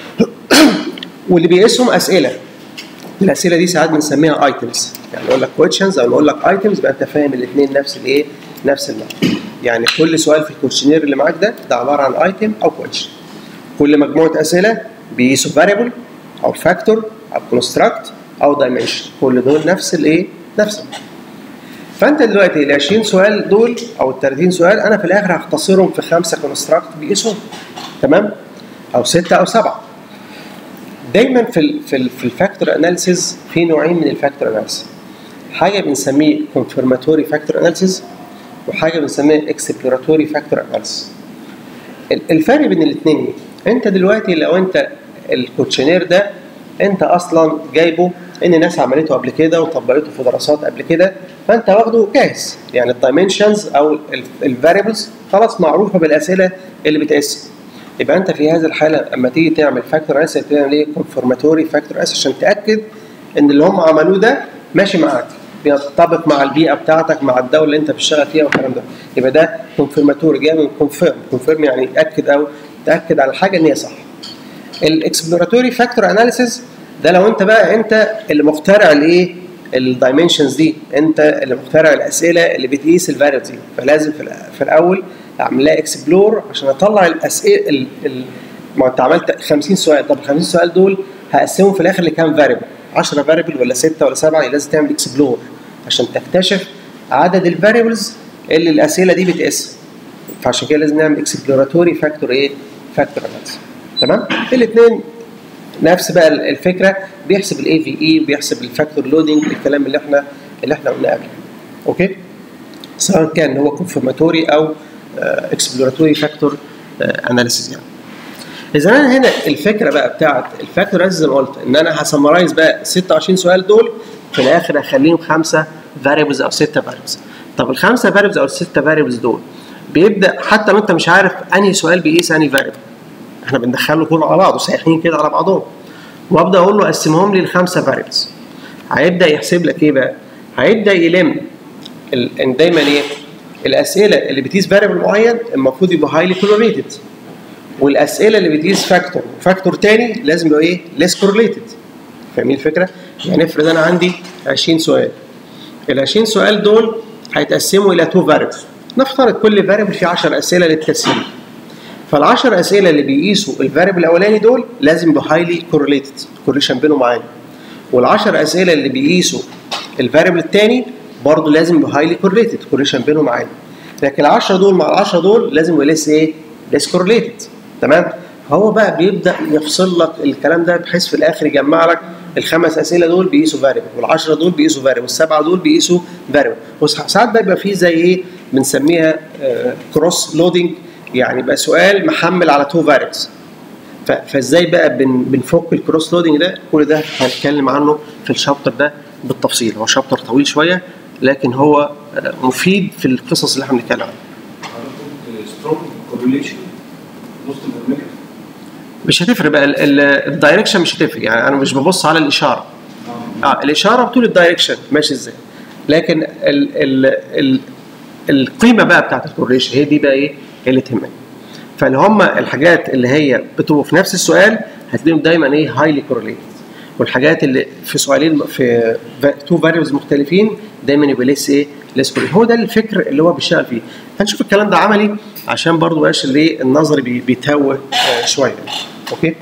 واللي بيقيسهم اسئله الاسئله دي ساعات بنسميها ايتمز يعني نقول لك كويشنز او نقول لك ايتمز يبقى انت فاهم الاثنين نفس الايه نفس المعنى يعني كل سؤال في الكويشنير اللي معاك ده ده عباره عن ايتم او كويشن كل مجموعه اسئله بيقيسوا فاريبل او فاكتور او كونستراكت او دايمنشن كل دول نفس الايه نفس المعنى فانت دلوقتي ال 20 سؤال دول او ال 30 سؤال انا في الاخر هختصرهم في خمسه كونستراكت بيقيسهم تمام او سته او سبعه دايما في ال في ال في الفاكتور اناليسيز في نوعين من الفاكتور اناليسيز حاجه بنسميه كونفirmatory فاكتور اناليسيز وحاجه بنسميها اكسبلوراتوري فاكتور اناليسيز الفرق بين الاثنين ايه؟ انت دلوقتي لو انت الكوتشنير ده انت اصلا جايبه ان ناس عملته قبل كده وطبقته في دراسات قبل كده فانت واخده جاهز يعني الدايمنشنز او الفاريبلز خلاص معروفه بالاسئله اللي بتقيسها يبقى انت في هذه الحاله لما تيجي تعمل فاكتور اناليسيس تعمل ايه كونفرماتوري فاكتور اناليسيس عشان تاكد ان اللي هم عملوه ده ماشي معاك بيتطابق مع البيئه بتاعتك مع الدوله اللي انت بتشتغل فيها والكلام ده يبقى ده كونفرماتوري جاي من كونفيرم كونفيرم يعني ياكد او تاكد على الحاجه ان هي صح الاكسبلوراتوري فاكتور اناليسيس ده لو انت بقى انت اللي مخترع الايه الدايمنشنز دي انت اللي مخترع الاسئله اللي بتقيس الفاريبلز دي فلازم في, في الاول اعمل لها اكسبلور عشان اطلع الاسئله ال... ال... ما انت عملت 50 سؤال طب ال 50 سؤال دول هقسمهم في الاخر لكام فاريبل 10 فاريبل ولا 6 ولا 7 لازم تعمل اكسبلور عشان تكتشف عدد الفاريبلز اللي الاسئله دي بتقيسها فعشان كده لازم نعمل اكسبلوراتوري فاكتور ايه فاكتور اناليسيس تمام الاثنين نفس بقى الفكره بيحسب الاي في اي وبيحسب الفاكتور لودنج الكلام اللي احنا اللي احنا قلناه قبل اوكي سواء كان هو كونفرماتوري او اكسبلوراتوري فاكتور اناليسيس يعني اذا انا هنا الفكره بقى بتاعت الفاكتور اناليسيس زي ما قلت ان انا هسمرايز بقى 26 سؤال دول في الاخر هخليهم خمسه فاريبلز او سته فاريبلز طب الخمسه فاريبلز او السته فاريبلز دول بيبدا حتى لو انت مش عارف انهي سؤال بيقيس انهي فاريبل احنا بندخله كله على بعضه سايحين كده على بعضهم وابدا اقول له قسمهم لي لخمسه فاريبلز هيبدا يحسب لك ايه بقى؟ هيبدا يلم ال... دايما ايه؟ الاسئله اللي بتقيس فاريبل معين المفروض يبقى هايلي كورليتد والاسئله اللي بتقيس فاكتور وفاكتور تاني لازم يبقى ايه؟ ليس كورليتد فاهمين الفكره؟ يعني افرض انا عندي 20 سؤال ال 20 سؤال دول هيتقسموا الى تو فاريبلز نفترض كل فاريبل فيه 10 اسئله للتسهيل فال10 اسئله اللي بيقيسوا الفاريبل الاولاني دول لازم يبقوا هايلي كورليتد كورليشن بينهم عالي وال10 اسئله اللي بيقيسوا الفاريبل الثاني برضه لازم يبقوا هايلي كورليتد كورليشن بينهم عالي لكن ال10 دول مع ال10 دول لازم يبقى لسه ايه؟ ليس كورليتد تمام؟ هو بقى بيبدا يفصل لك الكلام ده بحيث في الاخر يجمع لك الخمس اسئله دول بيقيسوا فاريبل وال10 دول بيقيسوا فاريبل والسبعه دول بيقيسوا فاريبل وساعات بقى يبقى فيه زي ايه بنسميها كروس لودنج يعني يبقى سؤال محمل على تو فاريبلز فازاي بقى بن بنفك الكروس لودنج ده كل ده هنتكلم عنه في الشابتر ده بالتفصيل هو شابتر طويل شويه لكن هو مفيد في القصص اللي احنا بنتكلم عنها مش هتفرق بقى الدايركشن مش هتفرق يعني انا مش ببص على الاشاره اه الاشاره بتقول الدايركشن ماشي ازاي لكن ال ال ال القيمه بقى بتاعت الكورليشن هي دي بقى ايه اللي تهمني فاللي هم الحاجات اللي هي بتبقوا في نفس السؤال هتلاقيهم دايما ايه هايلي كورليتد والحاجات اللي في سؤالين في تو فاريبلز مختلفين دايما يبقى ليس ايه ليس هو ده الفكر اللي هو بيشتغل فيه هنشوف الكلام ده عملي عشان برضو بقاش الايه النظري بيتوه شويه اوكي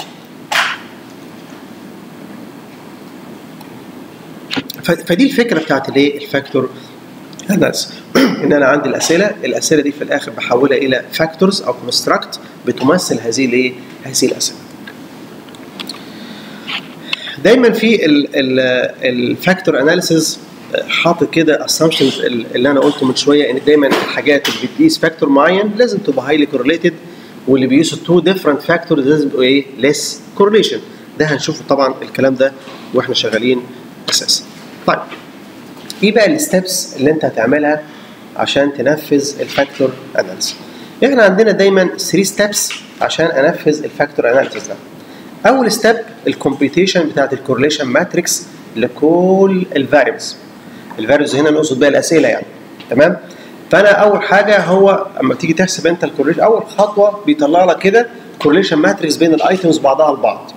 فدي الفكره بتاعت الايه الفاكتور اناليسيس ان انا عندي الاسئله الاسئله دي في الاخر بحولها الى فاكتورز او كونستراكت بتمثل هذه الايه هذه الاسئله دايما في الفاكتور اناليسيس حاطط كده اسامبشنز اللي انا قلته من شويه ان دايما الحاجات اللي بتقيس فاكتور معين لازم تبقى هايلي كورليتد واللي بيقيسوا تو ديفرنت فاكتورز لازم يبقوا ايه ليس كورليشن ده هنشوفه طبعا الكلام ده واحنا شغالين اساسا طيب ايه بقى الستبس اللي انت هتعملها عشان تنفذ الفاكتور اناليسيس احنا عندنا دايما 3 ستبس عشان انفذ الفاكتور اناليسيس ده اول ستيب الكومبيوتيشن بتاعت الكورليشن ماتريكس لكل الفاريبلز الفاريبلز هنا نقصد بيها الاسئله يعني تمام فانا اول حاجه هو اما تيجي تحسب انت الكورليشن اول خطوه بيطلع لك كده كورليشن ماتريكس بين الايتمز بعضها البعض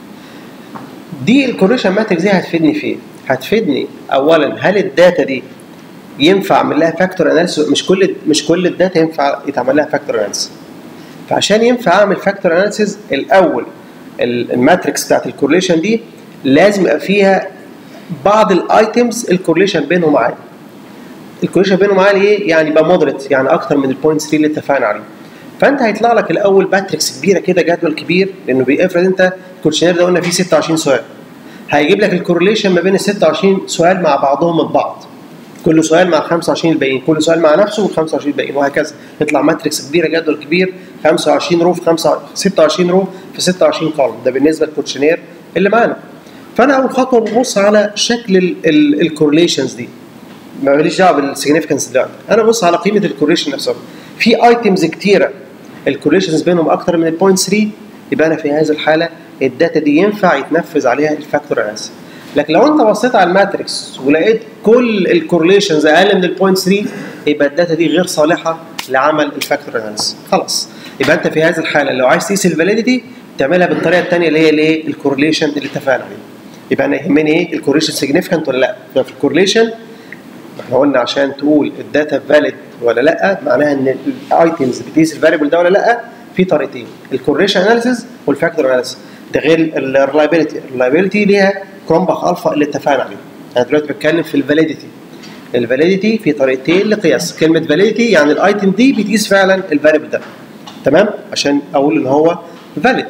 دي الكورليشن ماتريكس دي هتفيدني في ايه؟ هتفيدني اولا هل الداتا دي ينفع اعمل لها فاكتور اناليسيس مش كل مش كل الداتا ينفع يتعمل لها فاكتور اناليسيس فعشان ينفع اعمل فاكتور اناليسيس الاول الماتريكس بتاعت الكورليشن دي لازم يبقى فيها بعض الايتمز الكورليشن بينهم عالي الكورليشن بينهم عالي ايه يعني يبقى مودريت يعني اكتر من البوينت 3 اللي اتفقنا عليه فانت هيطلع لك الاول ماتريكس كبيره كده جدول كبير لانه بيفرض انت الكوتشنير ده قلنا فيه 26 سؤال هيجيب لك الكورليشن ما بين ال 26 سؤال مع بعضهم البعض كل سؤال مع 25 الباقيين كل سؤال مع نفسه وال 25 الباقيين وهكذا يطلع ماتريكس كبيره جدول كبير 25 رو في 5 26 رو في 26 كولوم ده بالنسبه للكوتشنير اللي معانا فانا اول خطوه ببص على شكل الكورليشنز دي ماليش دعوه بالسيجنفكنس دلوقتي انا ببص على قيمه الكورليشن نفسها في ايتمز كتيره الكورليشنز بينهم اكتر من البوينت 3 يبقى انا في هذه الحاله الداتا دي ينفع يتنفذ عليها الفاكتور اناليسيس لكن لو انت بصيت على الماتريكس ولقيت كل الكورليشنز اقل من البوينت 3 يبقى الداتا دي غير صالحه لعمل الفاكتور اناليسيس خلاص يبقى انت في هذه الحاله لو عايز تقيس الفاليديتي تعملها بالطريقه الثانيه اللي هي الايه الكورليشن اللي اتفقنا عليه يبقى انا يهمني ايه الكورليشن سيجنيفيكانت ولا لا يبقى في الكورليشن احنا قلنا عشان تقول الداتا فاليد ولا لا معناها ان الايتمز بتقيس الفاريبل ده ولا لا في طريقتين الكورليشن اناليسيس والفاكتور اناليسيس ده غير الريلايبيلتي الريلايبيلتي ليها كرومباخ الفا اللي اتفقنا عليه انا دلوقتي بتكلم في الفاليديتي الفاليديتي في طريقتين لقياس كلمه فاليديتي يعني الايتم دي بتقيس فعلا الفاريبل ده تمام عشان اقول ان هو فاليد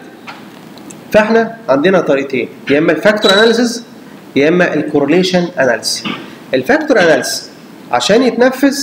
فاحنا عندنا طريقتين يا اما الفاكتور اناليسيس يا اما الكورليشن اناليسيس الفاكتور اناليسيس عشان يتنفذ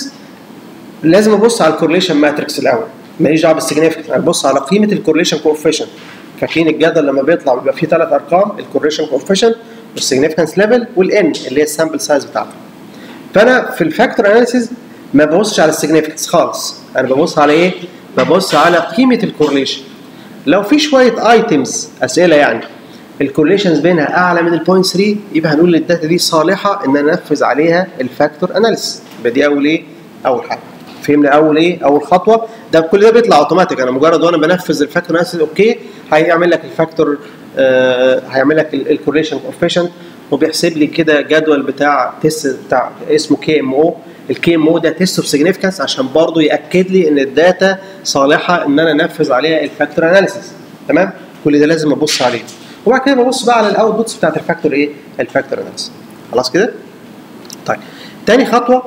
لازم ابص على الكورليشن ماتريكس الاول ماليش دعوه بالسيجنفكت انا ببص على قيمه الكورليشن كوفيشنت فاكرين الجدول لما بيطلع بيبقى فيه ثلاث ارقام الكورليشن كوفيشنت والسيجنفكنس ليفل والان اللي هي السامبل سايز بتاعته فانا في الفاكتور اناليسيس ما ببصش على السيجنفكنس خالص انا ببص على ايه ببص على قيمه الكورليشن لو في شويه ايتمز اسئله يعني الكورليشنز بينها اعلى من البوينت 3 يبقى هنقول الداتا دي صالحه ان انا انفذ عليها الفاكتور اناليسيس يبقى دي اول ايه اول حاجه فهمنا اول ايه اول خطوه ده كل ده بيطلع اوتوماتيك انا مجرد وانا بنفذ الفاكتور اناليسيس اوكي هيعمل لك الفاكتور آه هيعمل لك الكورليشن كوفيشنت وبيحسب لي كده جدول بتاع تيست بتاع اسمه كي ام او الكي ام او ده تيست اوف سيجنيفيكانس عشان برضه ياكد لي ان الداتا صالحه ان انا انفذ عليها الفاكتور اناليسيس تمام كل ده لازم ابص عليه وبعد كده ببص بقى على الاوتبوتس بتاعت الفاكتور ايه الفاكتور اناليسيس خلاص كده طيب تاني خطوه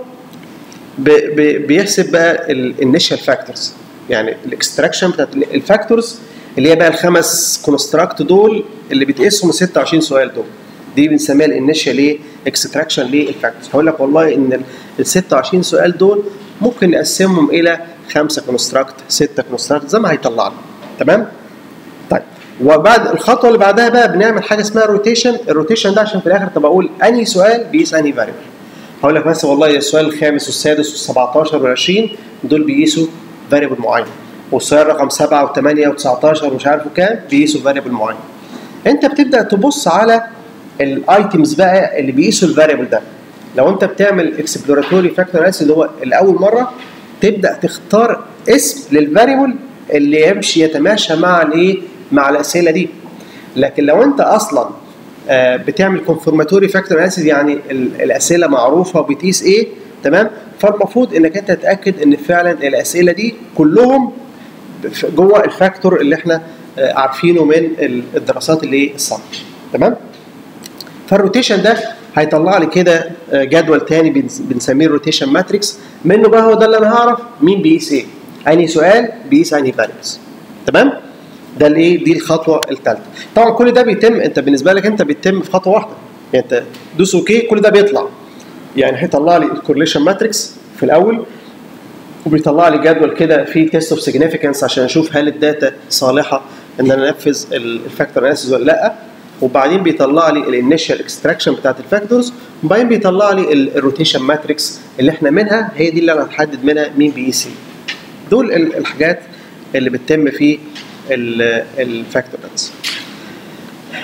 بيحسب بقى الانيشال فاكتورز يعني الاكستراكشن بتاعت الفاكتورز اللي هي بقى الخمس كونستراكت دول اللي بتقيسهم ال 26 سؤال دول دي بنسميها الانيشال ايه اكستراكشن للفاكتورز هقول لك والله ان ال 26 سؤال دول ممكن نقسمهم الى خمسه كونستراكت سته كونستراكت زي ما هيطلع لنا تمام طيب وبعد الخطوه اللي بعدها بقى بنعمل حاجه اسمها روتيشن الروتيشن ده عشان في الاخر طب اقول انهي سؤال بيقيس انهي فاريبل هقول لك مثلا والله السؤال الخامس والسادس وال17 وال20 دول بيقيسوا فاريبل معين والسؤال رقم 7 و8 و19 ومش عارف كام بيقيسوا فاريبل معين انت بتبدا تبص على الايتمز بقى اللي بيقيسوا الفاريبل ده لو انت بتعمل اكسبلوراتوري فاكتور اناليسيس اللي هو لاول مره تبدا تختار اسم للفاريبل اللي يمشي يتماشى مع الايه مع الاسئله دي لكن لو انت اصلا بتعمل كونفورماتوري فاكتور اناليسيس يعني الاسئله معروفه وبتقيس ايه تمام فالمفروض انك انت تتاكد ان فعلا الاسئله دي كلهم جوه الفاكتور اللي احنا عارفينه من الدراسات اللي ايه الصح تمام فالروتيشن ده هيطلع لي كده جدول تاني بنسميه الروتيشن ماتريكس منه بقى هو ده اللي انا هعرف مين بيقيس ايه انهي سؤال بيقيس انهي فاريبلز تمام ده الايه دي الخطوه الثالثه طبعا كل ده بيتم انت بالنسبه لك انت بيتم في خطوه واحده يعني انت دوس اوكي كل ده بيطلع يعني هيطلع لي الكورليشن ماتريكس في الاول وبيطلع لي جدول كده فيه تيست اوف سيجنيفيكانس عشان اشوف هل الداتا صالحه ان انا انفذ الفاكتور اناليسيس ولا لا وبعدين بيطلع لي الانيشال اكستراكشن بتاعت الفاكتورز وبعدين بيطلع لي الروتيشن ماتريكس اللي احنا منها هي دي اللي انا هحدد منها مين بيقيس دول الحاجات اللي بتتم في الفاكتور اناليسيس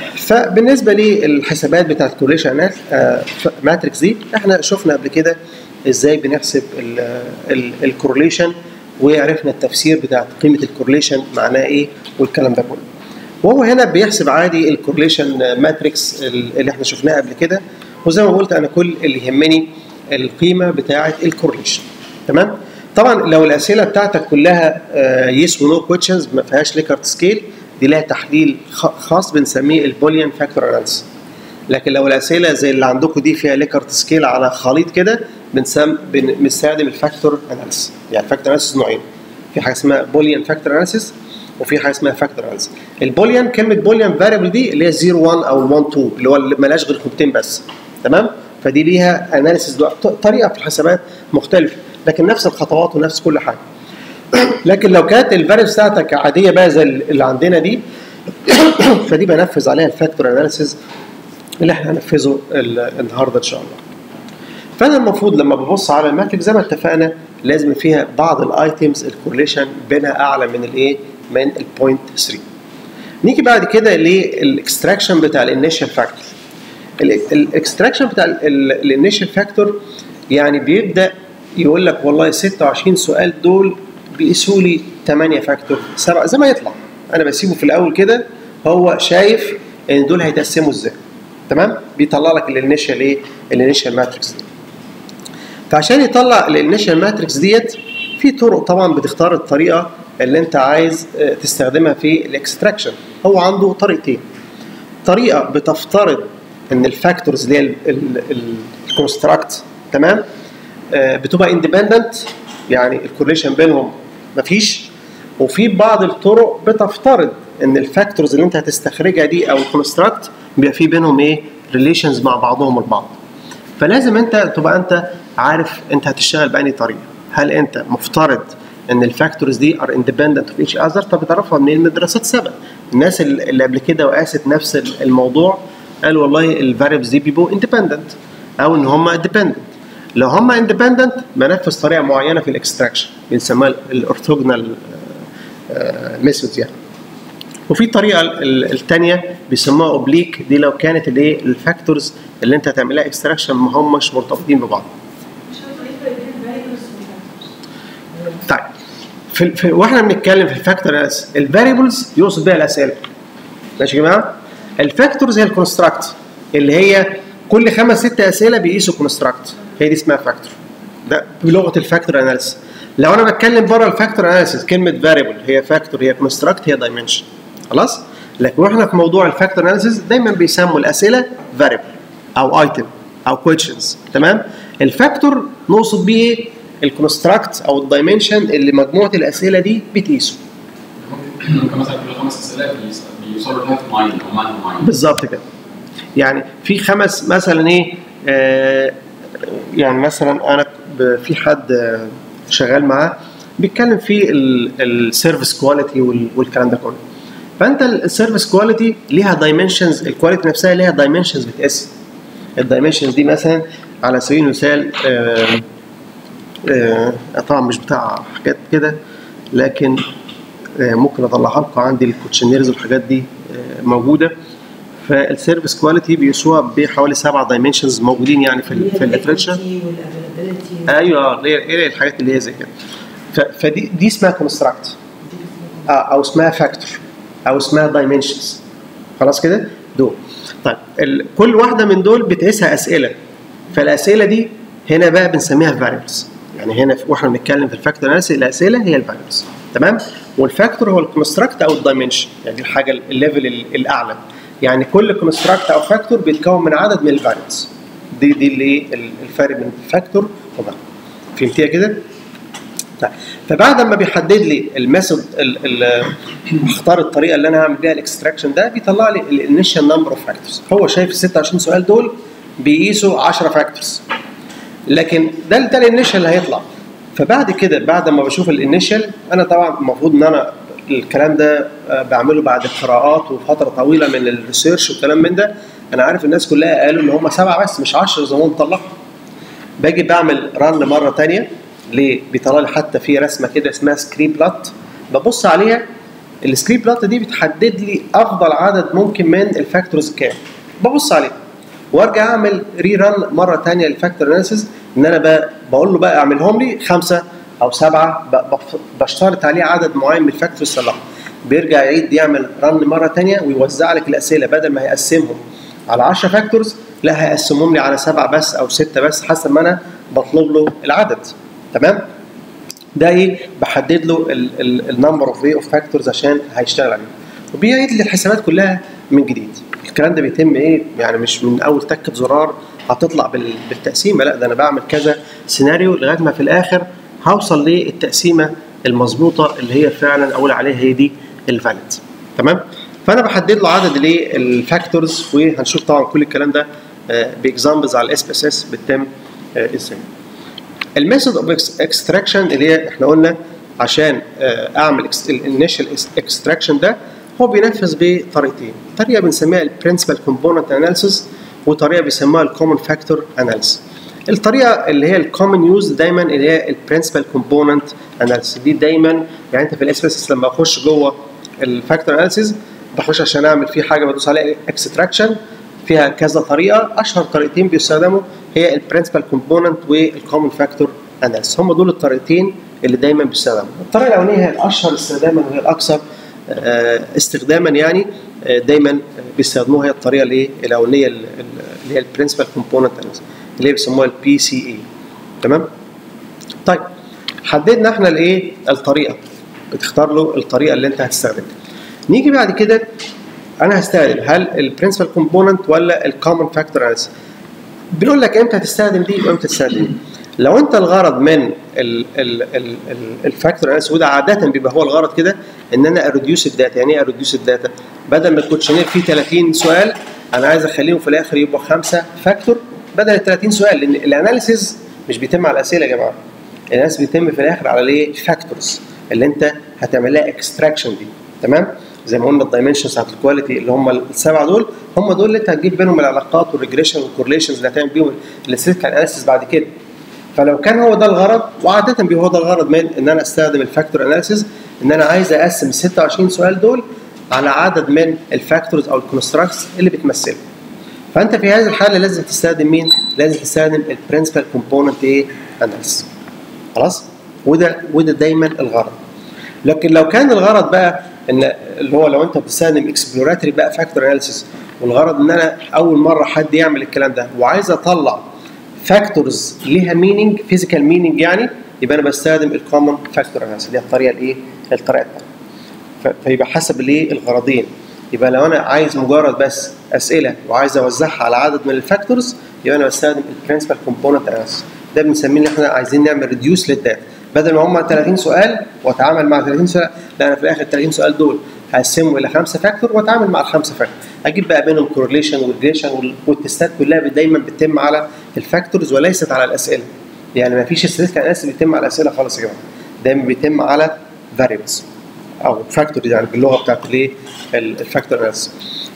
فبالنسبه للحسابات بتاعت كورليشن ماتريكس دي احنا شفنا قبل كده ازاي بنحسب الكورليشن وعرفنا التفسير بتاع قيمه الكورليشن معناه ايه والكلام ده كله وهو هنا بيحسب عادي الكورليشن ماتريكس اللي احنا شفناها قبل كده وزي ما قلت انا كل اللي يهمني القيمه بتاعه الكورليشن تمام طبعا لو الاسئله بتاعتك كلها يس ونو كويشنز ما فيهاش ليكارت سكيل دي لها تحليل خاص بنسميه البوليان فاكتور اناليسيس لكن لو الاسئله زي اللي عندكم دي فيها ليكارت سكيل على خليط كده بنسم بنستخدم الفاكتور اناليسيس يعني الفاكتور اناليسيس نوعين في حاجه اسمها بوليان فاكتور اناليسيس وفي حاجه اسمها فاكتور اناليسيس البوليان كلمه بوليان فاريبل دي اللي هي 0 1 او 1 2 اللي هو اللي مالهاش غير قيمتين بس تمام فدي ليها اناليسيس طريقه في الحسابات مختلفه لكن نفس الخطوات ونفس كل حاجه لكن لو كانت الفاريبلز بتاعتك عاديه بقى زي اللي عندنا دي فدي بنفذ عليها الفاكتور اناليسيس اللي احنا هننفذه النهارده ان شاء الله. فانا المفروض لما ببص على الماتريكس زي ما اتفقنا لازم فيها بعض الايتمز الكورليشن بينها اعلى من الايه؟ من البوينت 3. نيجي بعد كده للاكستراكشن بتاع الانيشال فاكتور. الاكستراكشن بتاع الانيشال فاكتور يعني بيبدا يقول لك والله 26 سؤال دول بيقيسوا لي 8 فاكتور 7 زي ما يطلع انا بسيبه في الاول كده هو شايف ان دول هيتقسموا ازاي تمام بيطلع لك الانيشال ايه الانيشال ماتريكس دي فعشان يطلع الانيشال ماتريكس ديت في طرق طبعا بتختار الطريقه اللي انت عايز تستخدمها في الاكستراكشن هو عنده طريقتين طريقه بتفترض ان الفاكتورز اللي هي الكونستراكت تمام بتبقى اندبندنت يعني الكورليشن بينهم مفيش وفي بعض الطرق بتفترض ان الفاكتورز اللي انت هتستخرجها دي او الكونستراكت بيبقى في بينهم ايه ريليشنز مع بعضهم البعض فلازم انت تبقى انت عارف انت هتشتغل بأني طريقه هل انت مفترض ان الفاكتورز دي ار اندبندنت اوف ايتش اذر طب بتعرفها منين من الدراسات سبق الناس اللي قبل كده وقاست نفس الموضوع قال والله الفاريبلز دي بيبقوا اندبندنت او ان هم ديبندنت لو هم اندبندنت بنفذ طريقه معينه في الاكستراكشن بنسميها الاورثوجونال ميثودز يعني وفي الطريقه الثانيه بيسموها اوبليك دي لو كانت الايه الفاكتورز اللي انت هتعملها اكستراكشن ما هماش مرتبطين ببعض طيب في, في واحنا بنتكلم في الفاكتور الفاريبلز يقصد بيها الاسئله ماشي يا جماعه الفاكتورز هي الكونستراكت اللي هي كل خمس ست اسئله بيقيسوا كونستراكت هي دي اسمها فاكتور ده بلغه الفاكتور اناليسيس لو انا بتكلم بره الفاكتور اناليسيس كلمه فاريبل هي فاكتور هي كونستراكت هي دايمنشن خلاص لكن واحنا في موضوع الفاكتور اناليسيس دايما بيسموا الاسئله فاريبل او ايتم او كويشنز تمام الفاكتور نقصد بيه ايه الكونستراكت او الدايمنشن اللي مجموعه الاسئله دي بتقيسه ممكن مثلا كل خمس اسئله بيوصلوا لنقطه معينه او معنى معين بالظبط كده يعني في خمس مثلا ايه آه يعني مثلا انا في حد شغال معاه بيتكلم في السيرفيس كواليتي والكلام ده كله فانت السيرفيس كواليتي ليها دايمنشنز الكواليتي نفسها ليها دايمنشنز بتقيس الدايمنشنز دي مثلا على سبيل المثال آه آه طبعا مش بتاع حاجات كده لكن آه ممكن اطلعها لكم عندي الكوتشنيرز والحاجات دي موجوده فالسيرفيس كواليتي بيقيسوها بحوالي سبع دايمنشنز موجودين يعني في في الليترشر ايوه هي الحاجات اللي هي زي كده فدي دي اسمها كونستراكت آه او اسمها فاكتور او اسمها دايمنشنز خلاص كده دول طيب كل واحده من دول بتقيسها اسئله فالاسئله دي هنا بقى بنسميها فاريبلز يعني هنا واحنا بنتكلم في الفاكتور اناليسيس الاسئله هي الفاريبلز تمام والفاكتور هو الكونستراكت او الدايمنشن يعني دي الحاجه الليفل الاعلى يعني كل كونستراكت او فاكتور بيتكون من عدد من الفاريبلز دي دي اللي الفرق بين الفاكتور وده فهمتيها كده؟ طيب فبعد ما بيحدد لي الميثود اختار الطريقه اللي انا هعمل بيها الاكستراكشن ده بيطلع لي الانيشال نمبر اوف فاكتورز هو شايف ال 26 سؤال دول بيقيسوا 10 فاكتورز لكن ده ده الانيشال اللي هيطلع فبعد كده بعد ما بشوف الانيشال انا طبعا المفروض ان انا الكلام ده بعمله بعد قراءات وفتره طويله من الريسيرش والكلام من ده انا عارف الناس كلها قالوا ان هم سبعه بس مش 10 زي ما هم طلعوا باجي بعمل رن مره ثانيه ليه بيطلع لي حتى في رسمه كده اسمها سكرين بلات ببص عليها السكرين بلات دي بتحدد لي افضل عدد ممكن من الفاكتورز كام ببص عليه وارجع اعمل ري رن مره ثانيه للفاكتور اناليسيس ان انا بقى بقول له بقى اعملهم لي خمسه او سبعه ب- بف- بشترط عليه عدد معين من الفاكتورز يصلحهم بيرجع يعيد يعمل رن مره تانية ويوزع لك الاسئله بدل ما هيقسمهم على 10 فاكتورز لا هيقسمهم لي على سبعه بس او سته بس حسب ما انا بطلب له العدد تمام ده ايه بحدد له النمبر اوف واي اوف فاكتورز عشان هيشتغل عليه وبيعيد لي الحسابات كلها من جديد الكلام ده بيتم ايه يعني مش من اول تكه زرار هتطلع بال- بالتقسيمه لا ده انا بعمل كذا سيناريو لغايه ما في الاخر هوصل للتقسيمه المظبوطه اللي هي فعلا اقول عليها هي دي الفاليد تمام فانا بحدد له عدد الايه الفاكتورز وهنشوف طبعا كل الكلام ده باكزامبلز على الاس بي اس اس بتتم آه، ازاي الميثود اوف اكستراكشن اللي هي احنا قلنا عشان آه، اعمل الانيشال اكستراكشن ده هو بينفذ بطريقتين طريقه بنسميها البرنسبل كومبوننت اناليسيس وطريقه بيسموها الكومن فاكتور اناليسيس الطريقه اللي هي الكومن يوز دايما اللي هي البرنسبل كومبوننت اناليسيس دي دايما يعني انت في الاس اس لما اخش جوه الفاكتور اناليسيس بخش عشان اعمل فيه حاجه بدوس عليها اكستراكشن فيها كذا طريقه اشهر طريقتين بيستخدموا هي البرنسبل كومبوننت والكومن فاكتور اناليسيس هم دول الطريقتين اللي دايما بيستخدموا الطريقه الاولانيه هي الاشهر استخداما وهي الاكثر آه، استخداما يعني آه، دايما بيستخدموها هي الطريقه الايه الاولانيه ال- ال- اللي هي البرنسبل كومبوننت اناليسيس اللي هي بيسموها البي سي اي تمام طيب حددنا احنا الايه الطريقه بتختار له الطريقه اللي انت هتستخدمها نيجي بعد كده انا هستخدم هل البرنسبل كومبوننت ولا الكومن فاكتور اناليسيس بنقول لك امتى تستخدم دي وامتى تستخدم دي لو انت الغرض من الفاكتور اناليسيس وده عاده بيبقى هو الغرض كده ان انا اريديوس الداتا يعني ايه اريديوس الداتا بدل ما الكوتشنير فيه 30 سؤال انا عايز اخليهم في الاخر يبقوا خمسه فاكتور بدل ال 30 سؤال لان الاناليسيز مش بيتم على الاسئله يا جماعه الاناليسيس بيتم في الاخر على الايه فاكتورز اللي انت هتعمل لها اكستراكشن دي تمام زي ما قلنا الدايمنشنز بتاعت الكواليتي اللي هم السبعه دول هم دول اللي انت هتجيب بينهم العلاقات والريجريشن والكورليشنز اللي هتعمل بيهم الاستاتيكال اناليسيس بعد كده فلو كان هو ده الغرض وعاده بيبقى هو ده الغرض من ان انا استخدم الفاكتور اناليسيس ان انا عايز اقسم ال 26 سؤال دول على عدد من الفاكتورز او الكونستراكتس اللي بتمثلهم فانت في هذه الحاله لازم تستخدم مين؟ لازم تستخدم البرنسبل كومبوننت ايه؟ اناليسيس خلاص؟ وده وده دايما الغرض لكن لو كان الغرض بقى ان اللي هو لو انت بتستخدم اكسبلوراتوري بقى فاكتور اناليسيس والغرض ان انا اول مره حد يعمل الكلام ده وعايز اطلع فاكتورز ليها مينينج فيزيكال مينينج يعني يبقى انا بستخدم الكومن فاكتور اناليسيس اللي هي الطريقه الايه؟ الطريقه الثانيه ف- فيبقى حسب الايه الغرضين يبقى لو انا عايز مجرد بس اسئله وعايز اوزعها على عدد من الفاكتورز يبقى انا بستخدم البرنسبل كومبوننت اناليسيس ده بنسميه ان احنا عايزين نعمل ريديوس للداتا بدل ما هم 30 سؤال واتعامل مع 30 سؤال لا انا في الاخر 30 سؤال دول هقسمهم الى خمسه فاكتور واتعامل مع الخمسه فاكتور اجيب بقى بينهم كورليشن والريجريشن والتستات كلها دايما بتتم على الفاكتورز وليست على الاسئله يعني ما فيش statistical analysis بيتم على الاسئله خالص يا جماعه دايما بيتم على variables او فاكتور يعني باللغه بتاعت الايه الفاكتور اناليسيس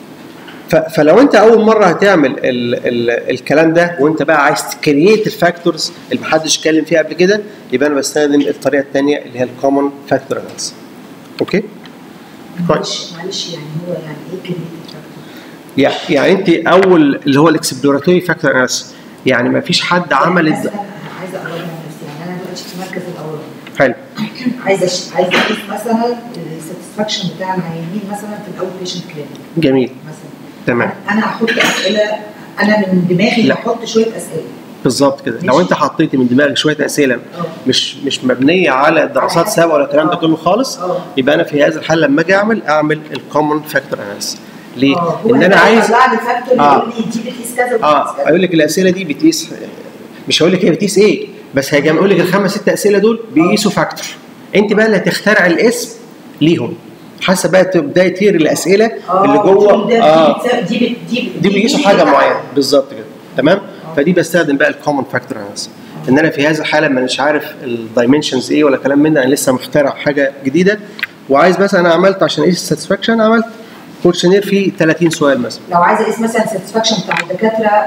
فلو انت اول مره هتعمل ال ال الكلام ده وانت بقى عايز تكريت الفاكتورز اللي محدش اتكلم فيها قبل كده يبقى انا بستخدم الطريقه الثانيه اللي هي الكومن فاكتور اناليسيس اوكي معلش معلش يعني هو يعني ايه كريتيف فاكتور؟ يعني يعني انت اول اللي هو الاكسبلوراتوري فاكتور اناليسيس يعني ما فيش حد عمل الد- مثلا عايزه اقرب من نفسي يعني انا دلوقتي في مركز الاورام حلو عايزه أش- عايزه اقيس مثلا الساتسفاكشن بتاع العيانين مثلا في الاول بيشنت كلينيك جميل مثلا تمام انا هحط اسئله انا من دماغي لا. هحط شويه اسئله بالظبط كده لو ماشي. انت حطيتي من دماغك شويه اسئله اه مش مش مبنيه على دراسات سابقه ولا الكلام ده كله خالص اه يبقى انا في هذا الحال لما اجي اعمل اعمل الكومن فاكتور اناليسيس ليه؟ آه، هو ان انا هيبقى عايز يطلع لي فاكتور آه. يقول لي دي بتقيس كذا وبتقيس اه كذا هيقول لك الاسئله دي بتقيس مش هقول لك هي بتقيس ايه بس هيجي يقول لك الخمس ست اسئله دول بيقيسوا فاكتور انت بقى اللي هتخترع الاسم ليهم حسب بقى تبداي تير الاسئله آه، اللي دي جوه بت- اه دي بت- دي بت- دي بيقيسوا دي حاجه بتاع- معينه بالظبط كده تمام آه. فدي بستخدم بقى الكومن فاكتور اناليسيس ان انا في هذه الحاله ما مش عارف الدايمنشنز ايه ولا كلام من ده انا لسه مخترع حاجه جديده وعايز مثلا انا عملت عشان اقيس الساتسفاكشن عملت كوتشنير فيه 30 سؤال مثلا لو عايزه اقيس مثلا الساتسفاكشن بتاع الدكاتره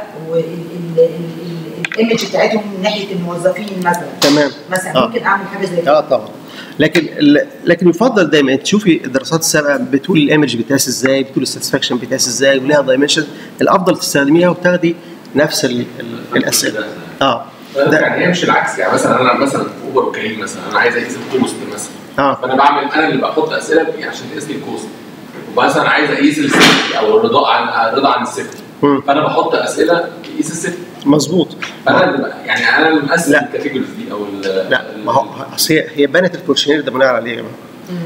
والايمج بتاعتهم من ناحيه الموظفين مثلا تمام مثلا آه. ممكن اعمل حاجه زي كده اه طبعا لكن ال- لكن يفضل دايما تشوفي الدراسات السابقه بتقول الايمج بيتقاس ازاي بتقول الساتسفاكشن بيتقاس ازاي وليها دايمنشن الافضل تستخدميها وتاخدي نفس ال ال الاسئله اه ده- يعني هي مش العكس يعني مثلا انا مثلا في اوبر وكريم مثلا انا عايز اقيس الكوست مثلا اه فانا بعمل انا اللي بحط اسئله بي- عشان تقيس لي الكوست ومثلا عايز اقيس السيفتي او الرضا عن الرضا عن السيفتي مم. فانا بحط اسئله تقيس السيفتي مظبوط فانا اللي بقى- يعني انا اللي مقسم لا. الكاتيجوريز دي او ال- لا ما هو اصل هي هي بنت الكوتشنير ده بناء على ايه يا جماعه؟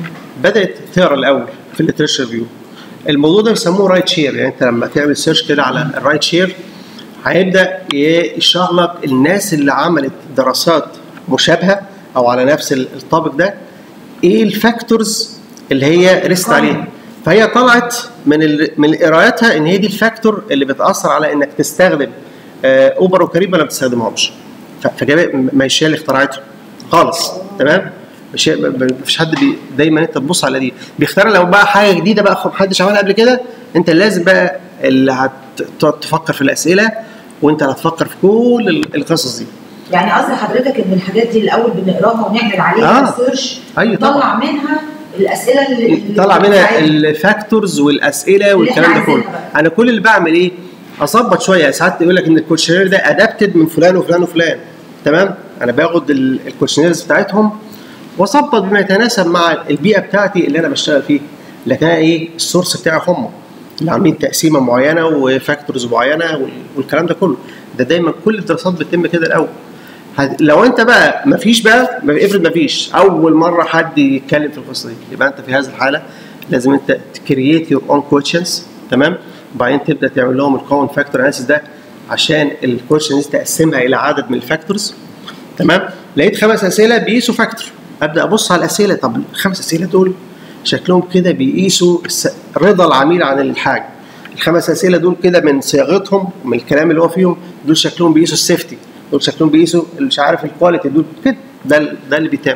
بدات تقرا الاول في الليترشر ريفيو الموضوع ده بيسموه رايت شير يعني انت لما تعمل سيرش كده على الرايت شير هيبدا يشرح لك الناس اللي عملت دراسات مشابهه او على نفس الطابق ده ايه الفاكتورز اللي هي رست عليها فهي طلعت من ال... من قراياتها ان هي دي الفاكتور اللي بتاثر على انك تستخدم آه، اوبر وكريم ولا ما تستخدمهمش ف- فجاب مش هي اللي اخترعته خالص تمام مش هي- ب- ب- مفيش حد بي دايما انت تبص على دي بيختار لو بقى حاجه جديده بقى محدش عملها قبل كده انت لازم بقى اللي هتقعد تفكر في الاسئله وانت اللي هتفكر في كل ال- القصص دي يعني قصدي حضرتك ان الحاجات دي الاول بنقراها ونعمل عليها آه. سيرش ايوه طبعا نطلع منها الاسئله اللي اللي طلع منها بتساعدنا. الفاكتورز والاسئله والكلام ده عايزينها كله بقى. انا كل اللي بعمل ايه اظبط شويه ساعات يقول لك ان الكوتشنير ده ادابتد من فلان وفلان وفلان تمام انا باخد ال- الكوتشنيرز بتاعتهم واظبط بما يتناسب مع البيئه بتاعتي اللي انا بشتغل فيها لكن انا ايه السورس بتاعي هم اللي عاملين تقسيمه معينه وفاكتورز معينه وال- والكلام ده كله ده دايما كل الدراسات بتتم كده الاول هت- لو انت بقى مفيش بقى ما- افرض مفيش اول مره حد يتكلم في القصه دي يبقى انت في هذه الحاله لازم انت تكريت يور اون كويشنز تمام وبعدين تبدا تعمل لهم الكومن فاكتور اناليسيس ده عشان الكويشنز تقسمها الى عدد من الفاكتورز تمام لقيت خمس اسئله بيقيسوا فاكتور ابدا ابص على الاسئله طب الخمس اسئله دول شكلهم كده بيقيسوا الس- رضا العميل عن الحاجه الخمس اسئله دول كده من صياغتهم من الكلام اللي هو فيهم دول شكلهم بيقيسوا السيفتي دول شكلهم بيقيسوا مش عارف الكواليتي دول كده ده ال- ده اللي بيتم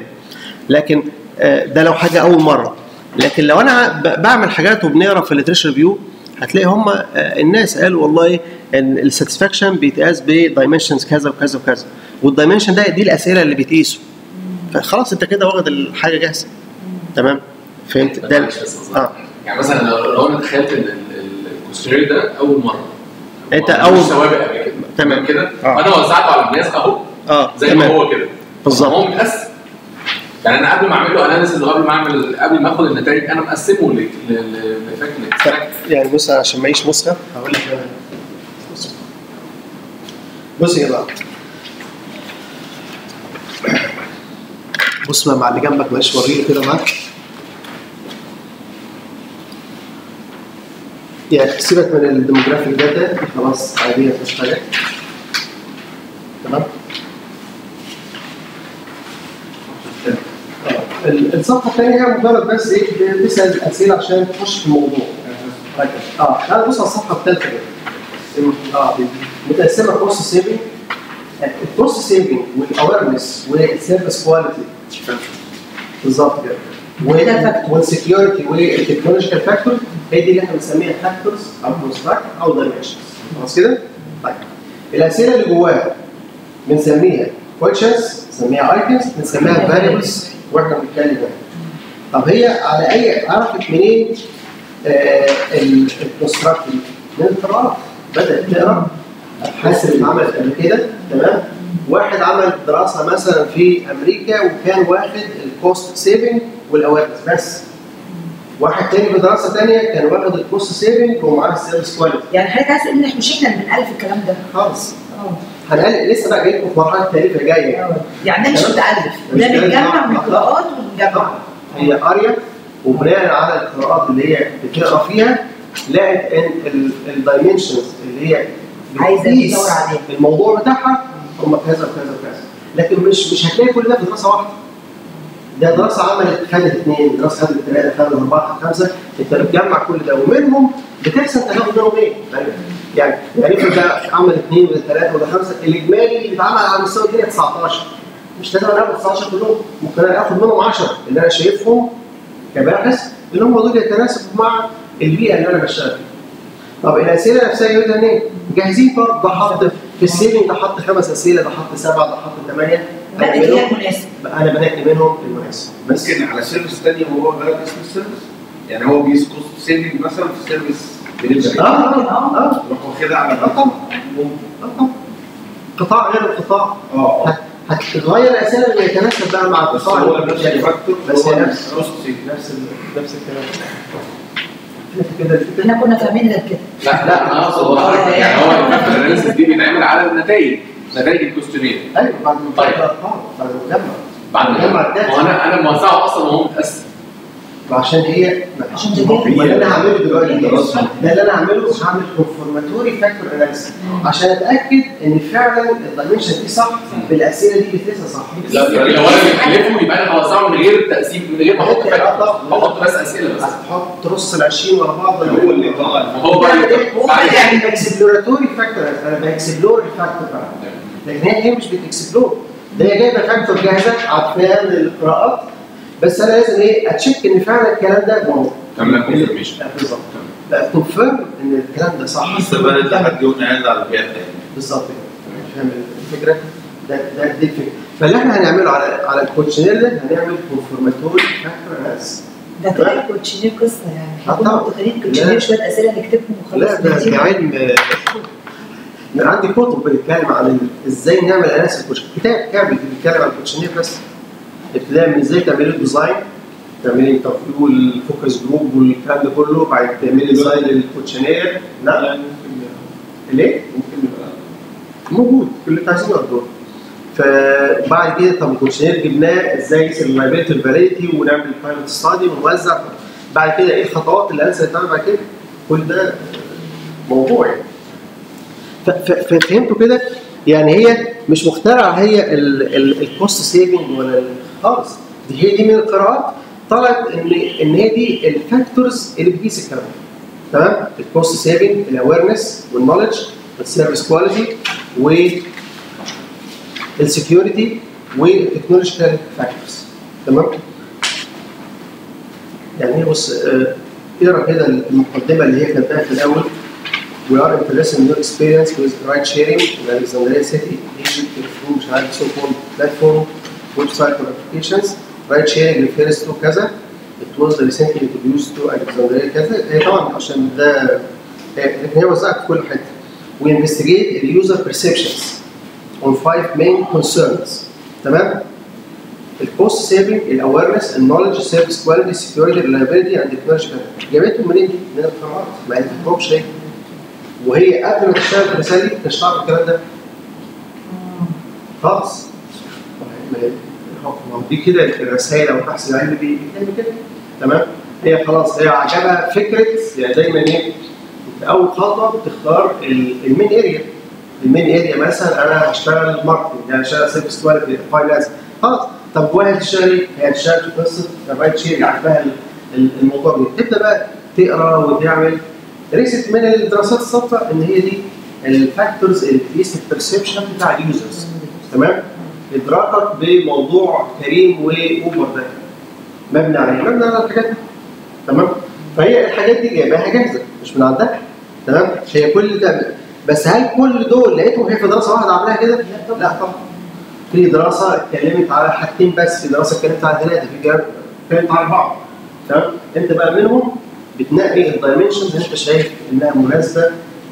لكن آه، ده لو حاجه اول مره لكن لو انا ب- بعمل حاجات وبنقرا في الليترشر ريفيو هتلاقي هم الناس قالوا والله ان الساتسفاكشن بيتقاس بدايمنشنز كذا وكذا وكذا والدايمنشن ده دي الاسئله اللي بتقيسه فخلاص انت كده واخد الحاجه جاهزه تمام فهمت ده ال- معلش بس اه يعني مثلا لو, لو انا تخيلت ان ال- ال- الكوستير ده اول مره انت ما أول- عندوش سوابق قبل كده تمام. كده آه. فانا وزعته على الناس اهو اه زي ما تمام هو كده بالظبط. هو متقسم يعني انا قبل ما اعمل له اناليسيز وقبل ما اعمل قبل ما اخد النتائج انا مقسمه ل- ل- ل- لفاكت يعني بص أنا عشان معيش نسخه هقول لك انا بص. بص يا جماعه بص بقى مع اللي جنبك معلش وريله كده معاك يعني سيبك من الديموغرافيك داتا خلاص عاديه مفيش حاجه تمام آه، ال- الصفحه الثانيه هي مجرد بس ايه بتسال اسئله عشان تخش في الموضوع اه تعال بص على الصفحه الثالثه اه دي متقسمه كورس سيفنج الكورس سيفنج والاويرنس والسيرفيس كواليتي بالظبط كده والسكيورتي والتكنولوجيكال فاكتور هي دي اللي احنا بنسميها فاكتورز او كونستراكت او دايمنشنز خلاص كده؟ طيب الاسئله اللي جواها بنسميها كويشنز بنسميها ايتمز بنسميها فاريبلز واحنا بنتكلم عنها طب هي على اي عرفت منين الكونستراكت من القراءات بدات تقرا ابحاث اللي اتعملت قبل كده تمام واحد عمل دراسه مثلا في امريكا وكان واخد الكوست سيفنج والاويرنس بس واحد تاني في دراسه تانيه كان واخد الكوست سيفنج ومعاه السيرفيس كواليتي يعني حضرتك عايز تقول ان احنا مش احنا اللي بنألف الكلام ده خالص اه هنقل لسه بقى جاي لكم في مرحله التاليف الجايه آه. يعني ده مش تمام. متألف مش ده متألف. بنجمع من آه. القراءات ونجمع هي قريه وبناء على القراءات اللي هي بتقرا فيها لقت ان الدايمنشنز اللي هي عايزة بتقيس تدور عليها. الموضوع بتاعها هم كذا وكذا وكذا لكن مش مش هتلاقي كل ده في دراسه واحده ده دراسه عملت خدت اثنين دراسه خدت ثلاثه خدت اربعه خدت خمسه انت بتجمع كل ده ومنهم بتحسن تاخد منهم ايه؟ يعني يعني يعني افرض ده عمل اثنين ولا ثلاثه ولا خمسه الاجمالي اللي اتعمل على مستوى الدنيا 19 مش لازم انا اخد 19 كلهم ممكن انا اخد منهم 10 اللي انا شايفهم كباحث اللي هم دول يتناسبوا مع البيئه اللي انا بشتغل فيها. طب الاسئله نفسها يقولها ايه؟ جاهزين برضه ده حط في السيفنج ده حط خمس اسئله ده حط سبعه ده حط ثمانيه بقت هي المناسب انا بنقي منهم المناسب بس ممكن على سيرفيس ثانيه وهو غير اسم السيرفيس يعني هو بيس كوست سيفنج مثلا في سيرفيس اه اه اه يروح واخدها على اه طبعا ممكن اه طبعا قطاع غير القطاع اه هت- هتغير الاسئله اللي يتناسب بقى مع بس القطاع هو اللي نفس بتتكلم. الفاكتور بس هو هي نفس نفس نفس ال- نفس الكلام شفت كده الفكرة؟ احنا كنا فاهمين غير كده لا لا انا اقصد هو آه، يعني يعني- هو الفاكتور اناليسيس دي بيتعمل على النتائج نتائج الكوستيونير ايوه بعد ما طيب. تطلع القطاع بعد ما تجمع بعد ما جمع ما الداتا. هو انا انا موزعه اصلا وهو متقسم وعشان هي عشان تجيب. ما اللي انا هعمله دلوقتي دراسه ده اللي انا هعمله هعمل كونفورماتوري فاكتور اناليسيس عشان اتاكد ان فعلا الدايمنشن دي صح بالاسئله دي بتدرسها صح لو لو انا بكلفه يبقى انا هوزعه من غير تقسيم من غير ما احط فاكتور بحط بس اسئله بس هتحط ترص ال 20 ورا بعض ولا هو اللي طلع هو بقى هو بعد كده يعني اكسبلوراتوري فاكتور انا باكسبلور الفاكتور فعلا لكن هي هي مش بتكسبلور ده هي جايبه فاكتور جاهزه عارفاها من القراءات بس انا لازم ايه اتشيك ان فعلا الكلام ده موجود تعمل لك confirmation. لا، بالظبط لا كونفيرم ان الكلام ده صح بس بقى لحد يوم نعرض على الفئه الثانيه بالظبط كده فاهم الفكره؟ ده ده دي الفكره فاللي احنا هنعمله على على الكوتشنير ده هنعمل كونفورماتوري فاكتور اناليسيس ده طلع كوتشينير قصه يعني احنا آه كنا طبعا. متخيلين لا. كوتشينير شويه اسئله نكتبهم لا وخلاص ده ده نتيجة. علم من عندي كتب بتتكلم عن ال- ازاي نعمل اناليسيس الكوتشنير كتاب كامل بيتكلم عن الكوتشنير بس ابتداء من ازاي تعملي ديزاين تعملي انترفيو والفوكس جروب والكلام ده كله وبعدين تعملي ديزاين للكوتشنير لا ليه؟ ممكن يبقى موجود كل اللي انت عايزينه موجود فبعد كده طب الكوتشنير جبناه ازاي يقيس اللايبيلتي الفاليديتي ونعمل بايلوت ستادي ونوزع بعد كده ايه الخطوات اللي انسى تعمل بعد كده كل ده موضوع يعني ف- ف- ففهمتوا كده يعني هي مش مخترعه هي الكوست سيفنج ولا ال- خالص دي هي دي من القراءات طلعت ان ان هي دي الفاكتورز اللي بتقيس الكلام ده تمام الكوست سيفنج الاويرنس والنولج والسيرفيس كواليتي و السكيورتي والتكنولوجيكال فاكتورز تمام يعني هي بص آه، اقرا كده المقدمه اللي هي كتبتها في الاول We are interested in your experience with ride sharing in Alexandria City, Egypt, through مش عارف so called platform, website or applications. Ride sharing refers to كذا. It was recently introduced to Alexandria كذا. هي طبعا عشان ده هي- لكن هي وزعت في كل حته. We investigate the user perceptions on five main concerns. تمام؟ الكوست سيفنج الاويرنس النولج السيرفيس كواليتي السكيورتي الريلابيلتي اند تكنولوجي جابتهم منين دي؟ من القراءات ما يتفهمش ليه؟ وهي قبل ما تشتغل في الرساله دي مش تعرف الكلام ده خالص ما هي- ما هو دي كده الرسائل او البحث العلمي بي- بيتعمل كده تمام هي خلاص هي عجبها فكره يعني دايما ايه انت اول خطوه بتختار ال- المين اريا المين اريا مثلا انا هشتغل ماركتنج يعني هشتغل سيرفيس كواليتي فاينانس خلاص طب وهي هتشتغل ايه؟ هي هتشتغل في قصه الرايت شير عجبها ال- ال- الموضوع ده تبدا بقى تقرا وتعمل ريست من الدراسات السابقه ان هي دي الفاكتورز اللي بتقيس البرسبشن بتاع اليوزرز تمام؟ ادراكك بموضوع كريم واوبر ده مبني على ايه؟ مبني على الحاجات دي تمام؟ فهي الحاجات دي جايباها جاهزه مش من عندها تمام؟ هي كل ده بس هل كل دول لقيتهم هي في دراسه واحده عاملاها كده؟ لا طبعا في دراسه اتكلمت على حاجتين بس في دراسه اتكلمت على ثلاثه في دراسة اتكلمت على اربعه تمام؟ انت بقى منهم بتنقي الدايمنشنز اللي انت شايف انها مناسبه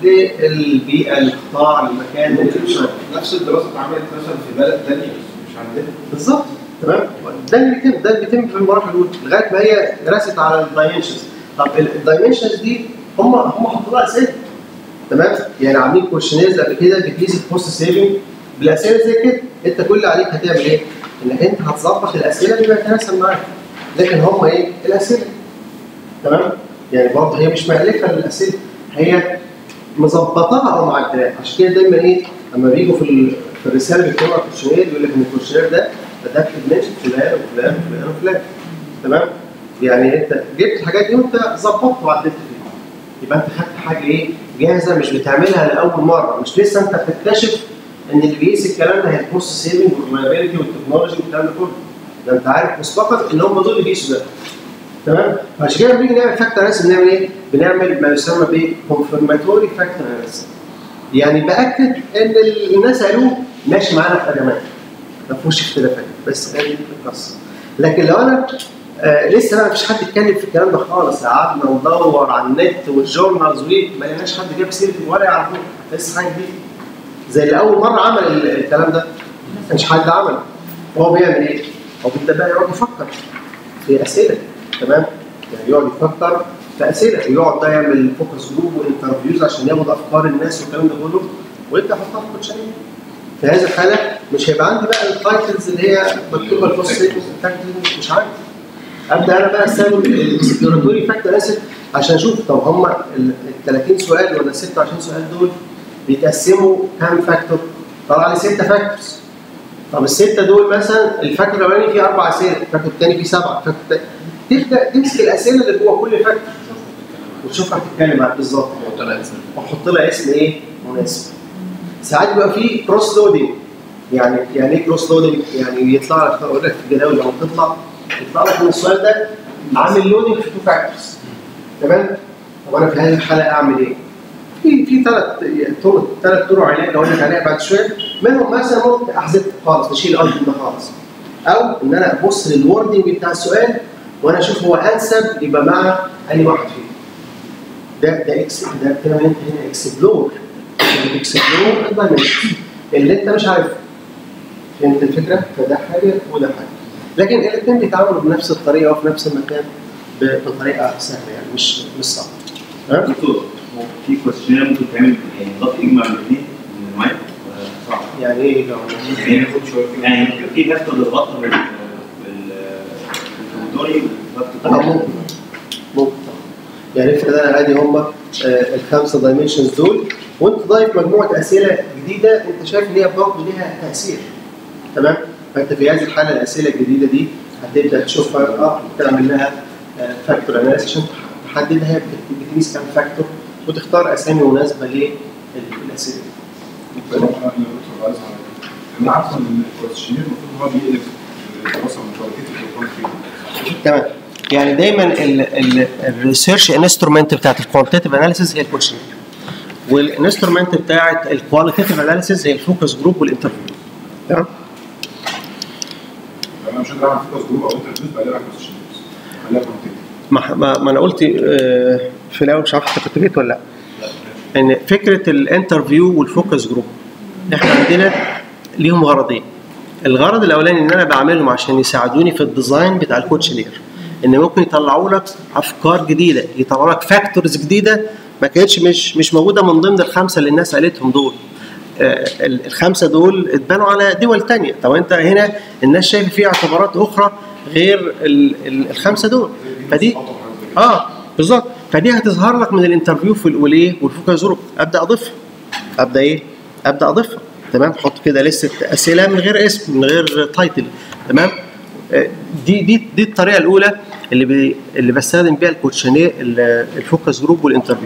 للبيئه القطاع المكان اللي انت شغال نفس الدراسه اتعملت مثلا في بلد ثانيه بس مش عندنا بالظبط تمام ده اللي بيتم ده اللي بيتم في المراحل الاولى لغايه ما هي رست على الدايمنشنز طب الدايمنشنز دي هم هم حطوا لها اسئله تمام يعني عاملين كويشنيرز قبل كده بتقيس الكوست سيفنج بالاسئله زي كده انت كل اللي عليك هتعمل ايه؟ انك انت هتظبط الاسئله اللي بتتناسب معاك لكن هم ايه؟ الاسئله تمام؟ يعني برضه هي مش مألفه للاسئله هي مظبطاها او معدلاها عشان كده دايما ايه لما بيجوا في ال- في الرساله بيكتبوا على الكوشنير يقول لك ان الكوشنير ده ده منشن فلان وفلان وفلان وفلان تمام يعني انت جبت الحاجات دي وانت ظبطت وعدلت فيها يبقى انت خدت حاجه ايه جاهزه مش بتعملها لاول مره مش لسه انت بتكتشف ان اللي بيقيس الكلام ده هي الكوست سيفنج والريلابيلتي والتكنولوجي والكلام ده كله ده انت عارف مسبقا ان هم دول اللي بيقيسوا ده تمام فعشان كده لما بنيجي نعمل فاكتور اناليسيس بنعمل ايه؟ بنعمل ما يسمى ب confirmatory فاكتور اناليسيس يعني باكد ان الناس قالوه ماشي معانا في خدمات ما فيهوش اختلافات بس هي دي القصه لكن لو انا آه لسه بقى مفيش حد اتكلم في الكلام ده خالص قعدنا ندور على النت والجورنالز وليه ما لقيناش حد جاب سيره ولا يعرفوه لسه حاجه جديده زي اللي اول مره عمل ال- الكلام ده ما كانش حد عمله هو بيعمل ايه؟ هو بيبدا بقى يقعد يفكر في اسئله تمام؟ يعني يقعد يفكر في اسئله ويقعد بقى يعمل فوكس جروب وانترفيوز عشان ياخد افكار الناس والكلام ده كله ويبدا يحطها في كوتشنير في هذه الحاله مش هيبقى عندي بقى التايتلز اللي هي مكتوبه البوست مش عارف ابدا انا بقى استخدم الاكسبلوراتوري فاكتور اسف عشان اشوف طب هم ال 30 سؤال ولا 26 سؤال دول بيتقسموا كام فاكتور؟ طلع لي 6 فاكتورز طب السته دول مثلا الفاكتور الاولاني فيه اربع اسئله، الفاكتور الثاني فيه سبعه، الفاكتور التاني- تبدا تمسك الاسئله اللي جوه كل فاكتور وتشوفها بتتكلم عن بالظبط حط لها اسم واحط لها اسم ايه؟ مناسب. ساعات بيبقى فيه كروس لودنج يعني يعني ايه كروس لودنج؟ يعني يطلع لك اقول لك في الجداول لما بتطلع يطلع لك من السؤال ده عامل لودنج في تو فاكتورز تمام؟ طب انا في هذه الحاله اعمل ايه؟ في في ثلاث طرق ثلاث طرق علاج هقول لك عليها بعد شويه منهم مثلا ممكن احذف خالص نشيل الايتم ده خالص او ان انا ابص للوردنج بتاع السؤال وانا اشوف هو انسب يبقى مع اي واحد فيهم ده ده اكس ده بتعمل انت هنا اكسبلور اكسبلور الدايمنشن اللي انت مش عارفه فهمت الفكره؟ فده حاجه وده حاجه لكن الاثنين بيتعاملوا بنفس الطريقه وفي نفس المكان ب- بطريقه سهله يعني مش مش صعبه تمام؟ دكتور هو في كويشنير ممكن تعمل يعني ضغط اجمع من الاثنين من المايك ولا صعب؟ يعني ايه لو يعني ياخد شويه يعني ممكن في فاكتور للضغط بال بالكمبيوتري اه ممكن ممكن يعني افرض انا عادي هم الخمسه دايمنشنز دول وانت ضايف مجموعه اسئله جديده انت شايف ان هي برضه ليها تاثير تمام فانت في هذه الحاله الاسئله الجديده دي هتبدا تشوفها اه تعمل لها فاكتور اناليسيس عشان تحددها هي بت- بتقيس كام فاكتور وتختار اسامي مناسبه للاسئله انا عارف ان الكوتشينير المفروض هو بيقلب الدراسه من كواليتيف تمام يعني دايما الريسيرش انسترومنت بتاعت الكوانتيتيف اناليسيس هي الكوتشنير والانسترومنت بتاعت الكواليتيف اناليسيس هي الفوكس جروب والانترفيو تمام انا مش قادر اعمل فوكس جروب او انترفيوز بقلبها كوتشينيرز بقلبها كوانتيتيف ما, ما, ما انا قلت آه، في الاول مش عارف انت كنت جيت ولا لا ان فكره الانترفيو والفوكس جروب احنا عندنا ليهم غرضين الغرض الاولاني ان انا بعملهم عشان يساعدوني في الديزاين بتاع الكوتشنير ان ممكن يطلعوا لك افكار جديده يطلعوا لك فاكتورز جديده ما كانتش مش مش موجوده من ضمن الخمسه اللي الناس قالتهم دول آه، ال- الخمسه دول اتبنوا على دول تانية طب انت هنا الناس شايفه في اعتبارات اخرى غير ال- ال- الخمسه دول فدي اه بالظبط فدي هتظهر لك من الانترفيو في والايه والفوكس جروب ابدا اضيفها ابدا ايه ابدا اضيفها تمام حط كده لسته اسئله من غير اسم من غير تايتل تمام آه، دي دي دي الطريقه الاولى اللي بي اللي بستخدم بيها الكوتشنير ال- الفوكس جروب والانترفيو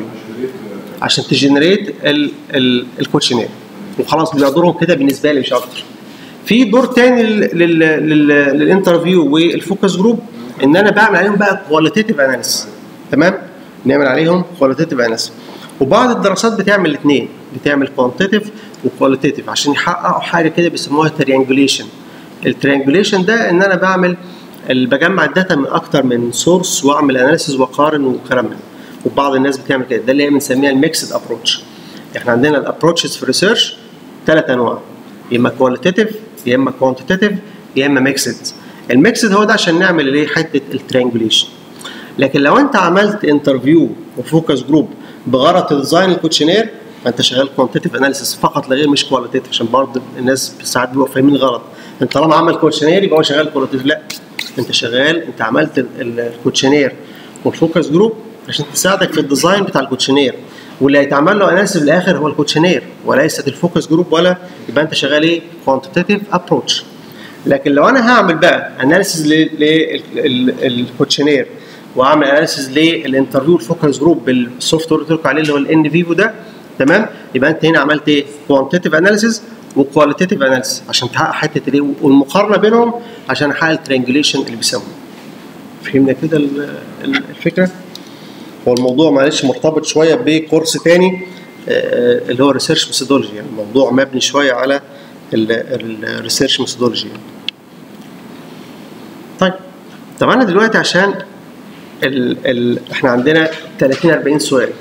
عشان تجنريت ال- ال- الكوتشنير وخلاص بيبقى دورهم كده بالنسبه لي مش اكتر في دور تاني لل- لل- لل- للانترفيو والفوكس جروب ان انا بعمل عليهم بقى كواليتيف اناليسيس تمام نعمل عليهم كواليتيف اناليسيس وبعض الدراسات بتعمل الاثنين بتعمل كوانتيتيف وكواليتيف عشان يحققوا حاجه كده بيسموها تريانجوليشن التريانجوليشن ده ان انا بعمل ال- بجمع الداتا من اكتر من سورس واعمل اناليسيس واقارن وكلام من ده. وبعض الناس بتعمل كده ده اللي هي بنسميها الميكسد ابروتش احنا عندنا الابروتشز في الريسيرش ثلاث انواع يا اما كواليتيف يا اما كوانتيتيف يا اما ميكسد الميكسد هو ده عشان نعمل ايه حته التريانجوليشن لكن لو انت عملت انترفيو وفوكس جروب بغرض ديزاين الكوتشنير فانت شغال كوانتيتيف اناليسيس فقط لا غير مش كواليتيف عشان برضه الناس ساعات بيبقوا فاهمين غلط انت طالما عمل كوتشنير يبقى هو شغال كواليتيف لا انت شغال انت عملت ال- ال- الكوتشنير والفوكس جروب عشان تساعدك في الديزاين بتاع الكوتشنير واللي هيتعمل له اناليسيس في الاخر هو الكوتشنير وليست الفوكس جروب ولا يبقى انت شغال ايه كوانتيتيف ابروتش لكن لو انا هعمل بقى اناليسيز للكوتشنير واعمل اناليسيز للانترفيو الفوكس جروب بالسوفت وير اللي قلت لكم عليه اللي هو الان فيفو ده تمام يبقى انت هنا عملت ايه كوانتيتيف اناليسيز وكواليتيف اناليسيز عشان تحقق حته الايه والمقارنه بينهم عشان احقق التريانجوليشن اللي بيسموه فهمنا كده ال- ال- الفكره هو الموضوع معلش مرتبط شويه بكورس تاني آه، اللي هو ريسيرش ميثودولوجي يعني الموضوع مبني شويه على الريسيرش ميثودولوجي طيب طب انا دلوقتي عشان ال ال احنا عندنا 30 40 سؤال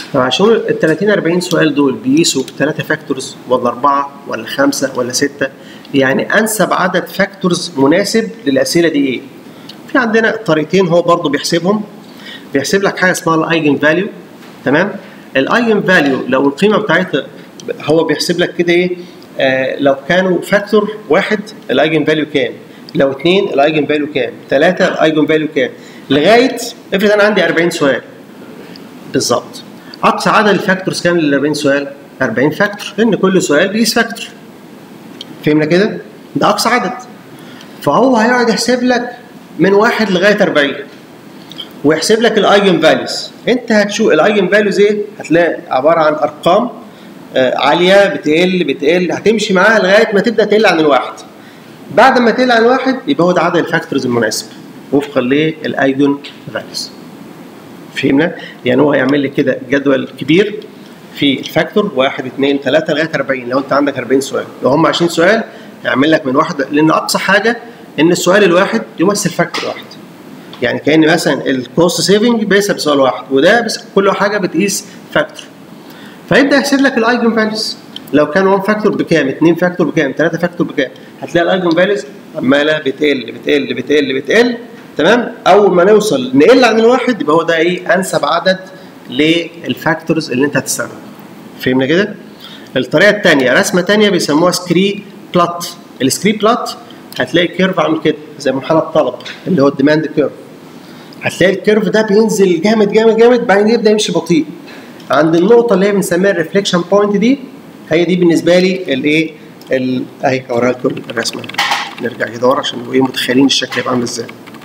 فعشان ال 30 40 سؤال دول بيقيسوا ثلاثة فاكتورز ولا أربعة ولا خمسة ولا ستة يعني أنسب عدد فاكتورز مناسب للأسئلة دي إيه؟ في عندنا طريقتين هو برضه بيحسبهم بيحسب لك حاجة اسمها الأيجن فاليو تمام؟ الأيجن فاليو لو القيمة بتاعتها هو بيحسب لك كده إيه؟ آه لو كانوا فاكتور واحد الأيجن فاليو كام؟ لو اثنين الأيجن فاليو كام؟ ثلاثة الأيجن فاليو كام؟ لغاية افرض أنا عندي 40 سؤال بالظبط اقصى عدد الفاكتورز كام لل 40 سؤال 40 فاكتور لان كل سؤال بيقيس فاكتور فهمنا كده ده اقصى عدد فهو هيقعد يحسب لك من واحد لغايه 40 ويحسب لك الايجن فاليوز انت هتشوف الايجن فاليوز ايه هتلاقي عباره عن ارقام آه، عاليه بتقل بتقل هتمشي معاها لغايه ما تبدا تقل عن الواحد بعد ما تقل عن الواحد يبقى هو ده عدد الفاكتورز المناسب وفقا للايجن فاليوز فهمنا؟ يعني هو هيعمل لي كده جدول كبير في الفاكتور 1 2 3 لغايه 40 لو انت عندك 40 سؤال لو هم 20 سؤال يعمل لك من واحد لان اقصى حاجه ان السؤال الواحد يمثل فاكتور واحد يعني كان مثلا الكوست سيفنج بيحسب سؤال واحد وده بس كل حاجه بتقيس فاكتور فيبدا يحسب لك الايجن فاليوز لو كان 1 فاكتور بكام 2 فاكتور بكام 3 فاكتور بكام هتلاقي الايجن فاليوز عماله بتقل بتقل بتقل بتقل تمام اول ما نوصل نقل عن الواحد يبقى هو ده ايه انسب عدد للفاكتورز اللي انت هتستخدمها فهمنا كده الطريقه الثانيه رسمه ثانيه بيسموها سكري بلات السكري بلات هتلاقي كيرف عامل كده زي مرحله الطلب اللي هو الديماند كيرف هتلاقي الكيرف ده بينزل جامد جامد جامد بعدين يبدا يمشي بطيء عند النقطه اللي هي بنسميها الريفليكشن بوينت دي هي دي بالنسبه لي الايه ال- اهي اوريها لكم الرسمه نرجع كده ورا عشان نبقى ايه متخيلين الشكل هيبقى عامل ازاي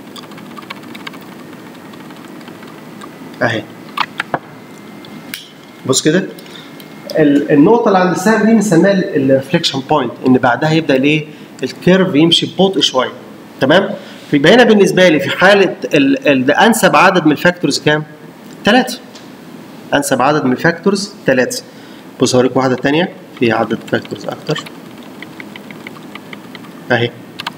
اهي بص كده ال- النقطه اللي عند السهم دي بنسميها الريفليكشن بوينت ان بعدها يبدا الايه الكيرف يمشي ببطء شويه تمام فيبقى هنا بالنسبه لي في حاله ال- ال- ده انسب عدد من الفاكتورز كام؟ ثلاثه انسب عدد من الفاكتورز ثلاثه بص اوريك واحده ثانيه في عدد فاكتورز اكتر اهي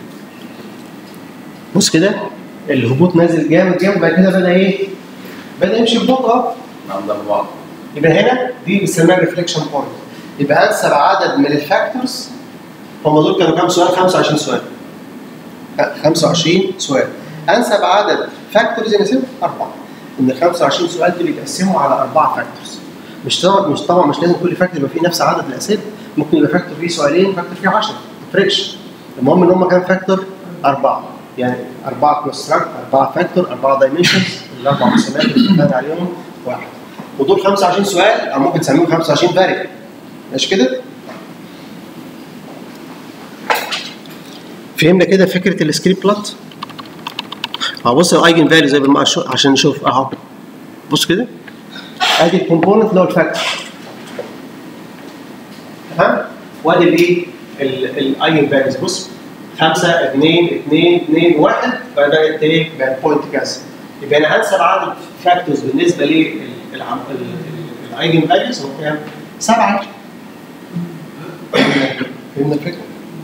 بص كده الهبوط نازل جامد جامد بعد كده بدا ايه؟ بدا يمشي ببطء أهو. عند بعض يبقى هنا دي بنسميها ريفليكشن بوينت يبقى انسب عدد من الفاكتورز هم دول كانوا كام سؤال 25 سؤال لا، 25 سؤال انسب عدد فاكتورز يناسبهم اربعه ان ال 25 سؤال دول يتقسموا على اربعه فاكتورز مش طبعا مش طبعا مش لازم كل فاكتور يبقى فيه نفس عدد الاسئله ممكن يبقى فاكتور فيه سؤالين فاكتور فيه 10 ما تفرقش المهم ان هم كام فاكتور؟ اربعه يعني اربعه كونستراكت اربعه فاكتور اربعه دايمنشنز الاربع مسميات اللي اتفقنا عليهم واحد ودول 25 سؤال او ممكن تسميهم 25 فاريبل ماشي كده؟ فهمنا كده فكره السكريبت بلوت؟ اه بص الايجن فاليو زي ما شو- عشان نشوف اهو بص كده ادي الكومبوننت اللي هو الفاكتور تمام؟ وادي الايه؟ الايجن فاليوز بص 5 2 2 2 1 بقت ايه؟ بقت بوينت كذا يبقى انا انسب عدد فاكتورز بالنسبه للايجن فاليوز هو كام؟ سبعه فهمنا الفكره؟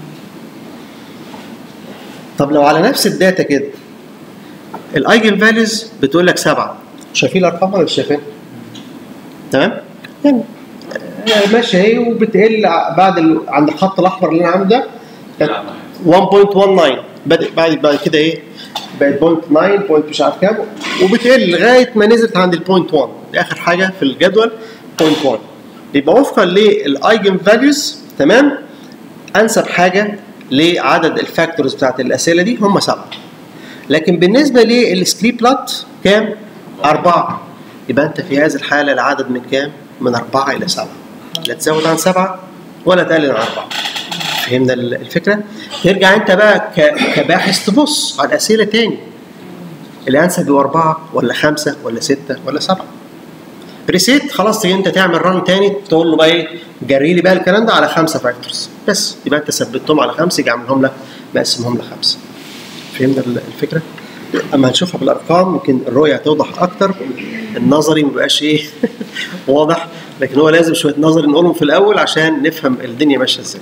طب لو على نفس الداتا كده الايجن فاليوز بتقول لك سبعه شايفين الارقام ولا مش شايفين؟ تمام؟ يعني آه، ماشيه اهي وبتقل ع- بعد ال... عند الخط الاحمر اللي انا عامله ده كانت 1.19 بدأ بعد بعد كده ايه؟ بقت بوينت 9 بوينت مش عارف كام وبتقل لغايه ما نزلت عند البوينت 1 دي اخر حاجه في الجدول بوينت 1 يبقى وفقا للايجن فاليوز تمام انسب حاجه لعدد الفاكتورز بتاعت الاسئله دي هم سبعه لكن بالنسبه للسكريب بلوت كام؟ اربعه يبقى انت في هذه الحاله العدد من كام؟ من اربعه الى سبعه لا تزود عن سبعه ولا تقلل عن اربعه فهمنا ال- الفكره؟ ترجع انت بقى ك- كباحث تبص على الاسئله تاني الانسب هو اربعه ولا خمسه ولا سته ولا سبعه ريسيت خلاص تيجي انت تعمل ران تاني تقول له بقى ايه جري لي بقى الكلام ده على خمسه فاكتورز بس يبقى انت ثبتهم على خمسه يجي اعملهم لك مقسمهم لخمسه فهمنا ال- الفكره؟ اما هنشوفها بالارقام يمكن الرؤيه هتوضح اكتر النظري ما بقاش ايه واضح لكن هو لازم شويه نظري نقولهم في الاول عشان نفهم الدنيا ماشيه ازاي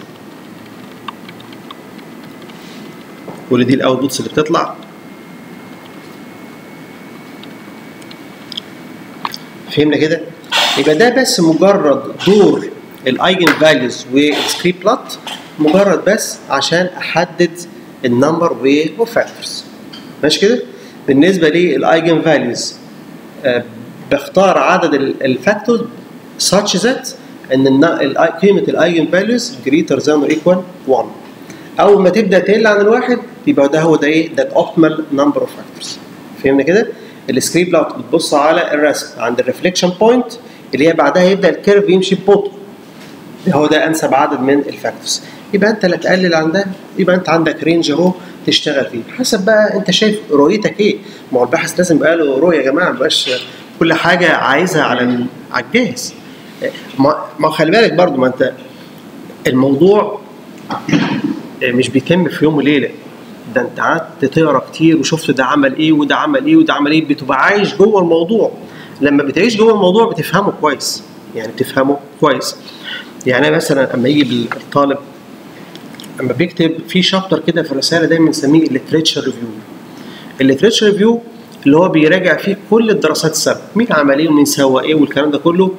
كل دي الاوتبوتس اللي بتطلع فهمنا كده يبقى ده بس مجرد دور الايجن فاليوز والسكريب بلوت مجرد بس عشان احدد النمبر وفاكتورز ماشي كده بالنسبه للايجن فاليوز بختار عدد الفاكتورز such that ان النا- ال- قيمه الايجن فاليوز greater than or equal 1 اول ما تبدا تقل عن الواحد يبقى ده هو ده ايه ده الاوبتيمال نمبر اوف فاكتورز فهمنا كده السكريب لو بتبص على الرسم عند الريفليكشن بوينت اللي هي بعدها يبدا الكيرف يمشي ببطء هو ده انسب عدد من الفاكتورز يبقى انت لا تقلل عن ده يبقى انت عندك رينج اهو تشتغل فيه حسب بقى انت شايف رؤيتك ايه ما هو الباحث لازم يبقى له رؤيه يا جماعه ما يبقاش كل حاجه عايزها على ال- على الجاهز ما ما خلي بالك برضو ما انت الموضوع مش بيتم في يوم وليله ده انت قعدت تقرا كتير وشفت ده عمل ايه وده عمل ايه وده عمل ايه بتبقى عايش جوه الموضوع لما بتعيش جوه الموضوع بتفهمه كويس يعني بتفهمه كويس يعني أنا مثلا اما يجي الطالب اما بيكتب في شابتر كده في الرساله دايما بنسميه الليتريتشر ريفيو الليتريتشر ريفيو اللي هو بيراجع فيه كل الدراسات السابقه مين عمل ايه ومين سوى ايه والكلام ده كله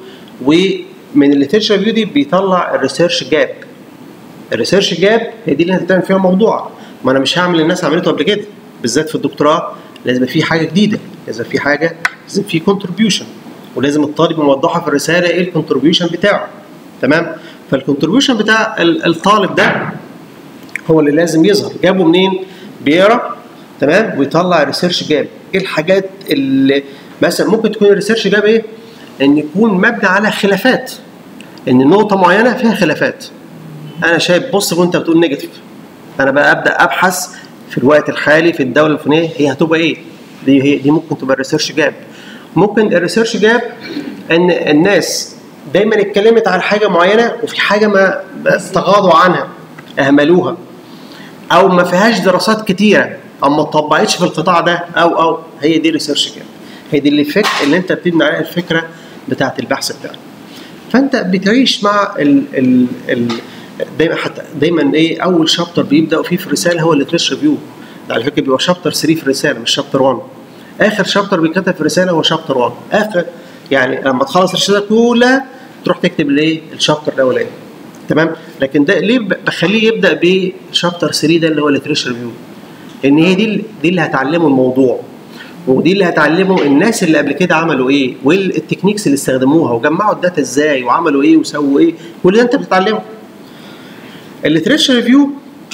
ومن الليتريتشر ريفيو دي بيطلع الريسيرش جاب الريسيرش جاب هي دي اللي انت بتعمل فيها موضوع ما انا مش هعمل اللي الناس عملته قبل كده بالذات في الدكتوراه لازم يبقى في حاجه جديده لازم في حاجه لازم في كونتريبيوشن ولازم الطالب موضحها في الرساله ايه الكونتريبيوشن بتاعه تمام فالكونتريبيوشن بتاع ال- الطالب ده هو اللي لازم يظهر جابه منين بيقرا تمام ويطلع ريسيرش جاب ايه الحاجات اللي مثلا ممكن تكون الريسيرش جاب ايه ان يكون مبني على خلافات ان نقطه معينه فيها خلافات انا شايف بص وانت بتقول نيجاتيف انا بقى ابدا ابحث في الوقت الحالي في الدوله الفلانيه هي هتبقى ايه دي هي دي ممكن تبقى الريسيرش جاب ممكن الريسيرش جاب ان الناس دايما اتكلمت عن حاجه معينه وفي حاجه ما ما تغاضوا عنها اهملوها او ما فيهاش دراسات كتيره او ما اتطبقتش في القطاع ده او او هي دي ريسيرش جاب هي دي اللي الفكره اللي انت بتبني عليها الفكره بتاعت البحث بتاعك فانت بتعيش مع ال ال ال دايما حتى دايما ايه اول شابتر بيبداوا فيه في الرساله هو الليتريشر ريفيو ده على فكره بيبقى شابتر 3 في الرساله مش شابتر 1 اخر شابتر بيتكتب في الرساله هو شابتر 1 اخر يعني لما تخلص الرساله كلها تروح تكتب الايه الشابتر الاولاني تمام لكن ده ليه ب- بخليه يبدا بشابتر 3 ده اللي هو الليتريشر ريفيو ان هي دي ال- دي اللي هتعلمه الموضوع ودي اللي هتعلمه الناس اللي قبل كده عملوا ايه والتكنيكس اللي استخدموها وجمعوا الداتا ازاي وعملوا ايه وسووا ايه كل ده انت بتتعلمه الليتريشر ريفيو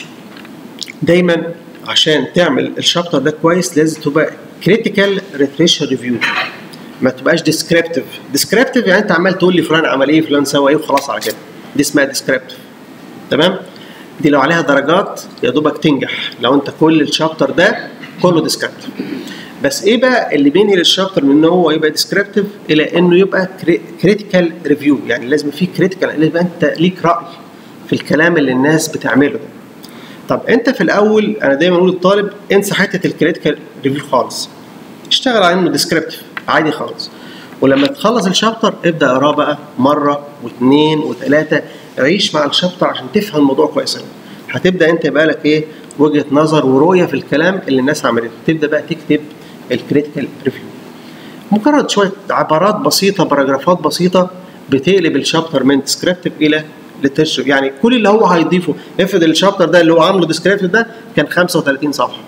دايما عشان تعمل الشابتر ده كويس لازم تبقى كريتيكال ليتريشر ريفيو ما تبقاش ديسكريبتيف ديسكريبتيف يعني انت عمال تقول لي فلان عمل ايه فلان سوى ايه وخلاص على كده دي اسمها ديسكريبتيف تمام دي لو عليها درجات يا دوبك تنجح لو انت كل الشابتر ده كله ديسكريبتيف بس ايه بقى اللي بينقل الشابتر من ان هو يبقى ديسكريبتيف الى انه يبقى كريتيكال ريفيو يعني لازم في كريتيكال لازم يبقى انت ليك راي في الكلام اللي الناس بتعمله ده طب انت في الاول انا دايما اقول للطالب انسى حته الكريتيكال ريفيو خالص اشتغل على انه ديسكريبتيف عادي خالص ولما تخلص الشابتر ابدا اقراه بقى مره واثنين وثلاثه عيش مع الشابتر عشان تفهم الموضوع كويس قوي هتبدا انت يبقى لك ايه وجهه نظر ورؤيه في الكلام اللي الناس عملته تبدا بقى تكتب الكريتيكال ريفيو مجرد شويه عبارات بسيطه باراجرافات بسيطه بتقلب الشابتر من ديسكريبتيف الى للتشريف يعني كل اللي هو هيضيفه افرض الشابتر ده اللي هو عامله ديسكريبتيف ده كان 35 صفحه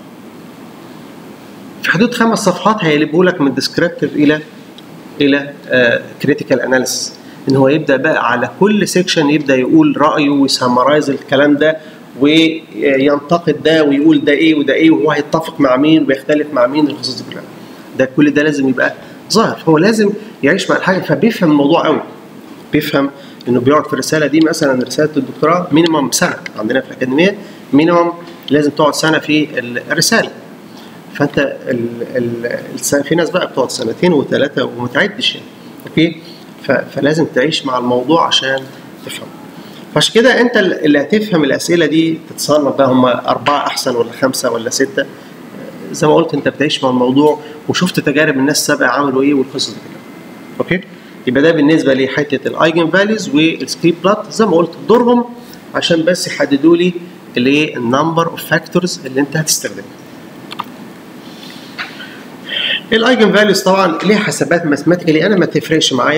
في حدود خمس صفحات هيقلبه لك من ديسكريبتيف الى الى كريتيكال اناليسيس ان هو يبدا بقى على كل سيكشن يبدا يقول رايه ويسمرايز الكلام ده وينتقد ده ويقول ده ايه وده ايه وهو هيتفق مع مين ويختلف مع مين القصص دي كلها ده كل ده لازم يبقى ظاهر هو لازم يعيش مع الحاجه فبيفهم الموضوع قوي بيفهم انه بيقعد في الرساله دي مثلا رساله الدكتوراه مينيمم سنه عندنا في الاكاديميه مينيمم لازم تقعد سنه في الرساله فانت ال ال السنة في ناس بقى بتقعد سنتين وثلاثه وما تعدش يعني اوكي ف- فلازم تعيش مع الموضوع عشان تفهم فعشان كده انت اللي هتفهم الاسئله دي تتصنف بقى هم اربعه احسن ولا خمسه ولا سته زي ما قلت انت بتعيش مع الموضوع وشفت تجارب الناس السابقه عملوا ايه والقصص دي كلها اوكي يبقى ده بالنسبه لحته الايجن فاليوز والسكريب بلات زي ما قلت دورهم عشان بس يحددوا لي الايه النمبر اوف فاكتورز اللي انت هتستخدمها الايجن فاليوز طبعا ليها حسابات ماثيماتيكالي انا ما تفرقش معايا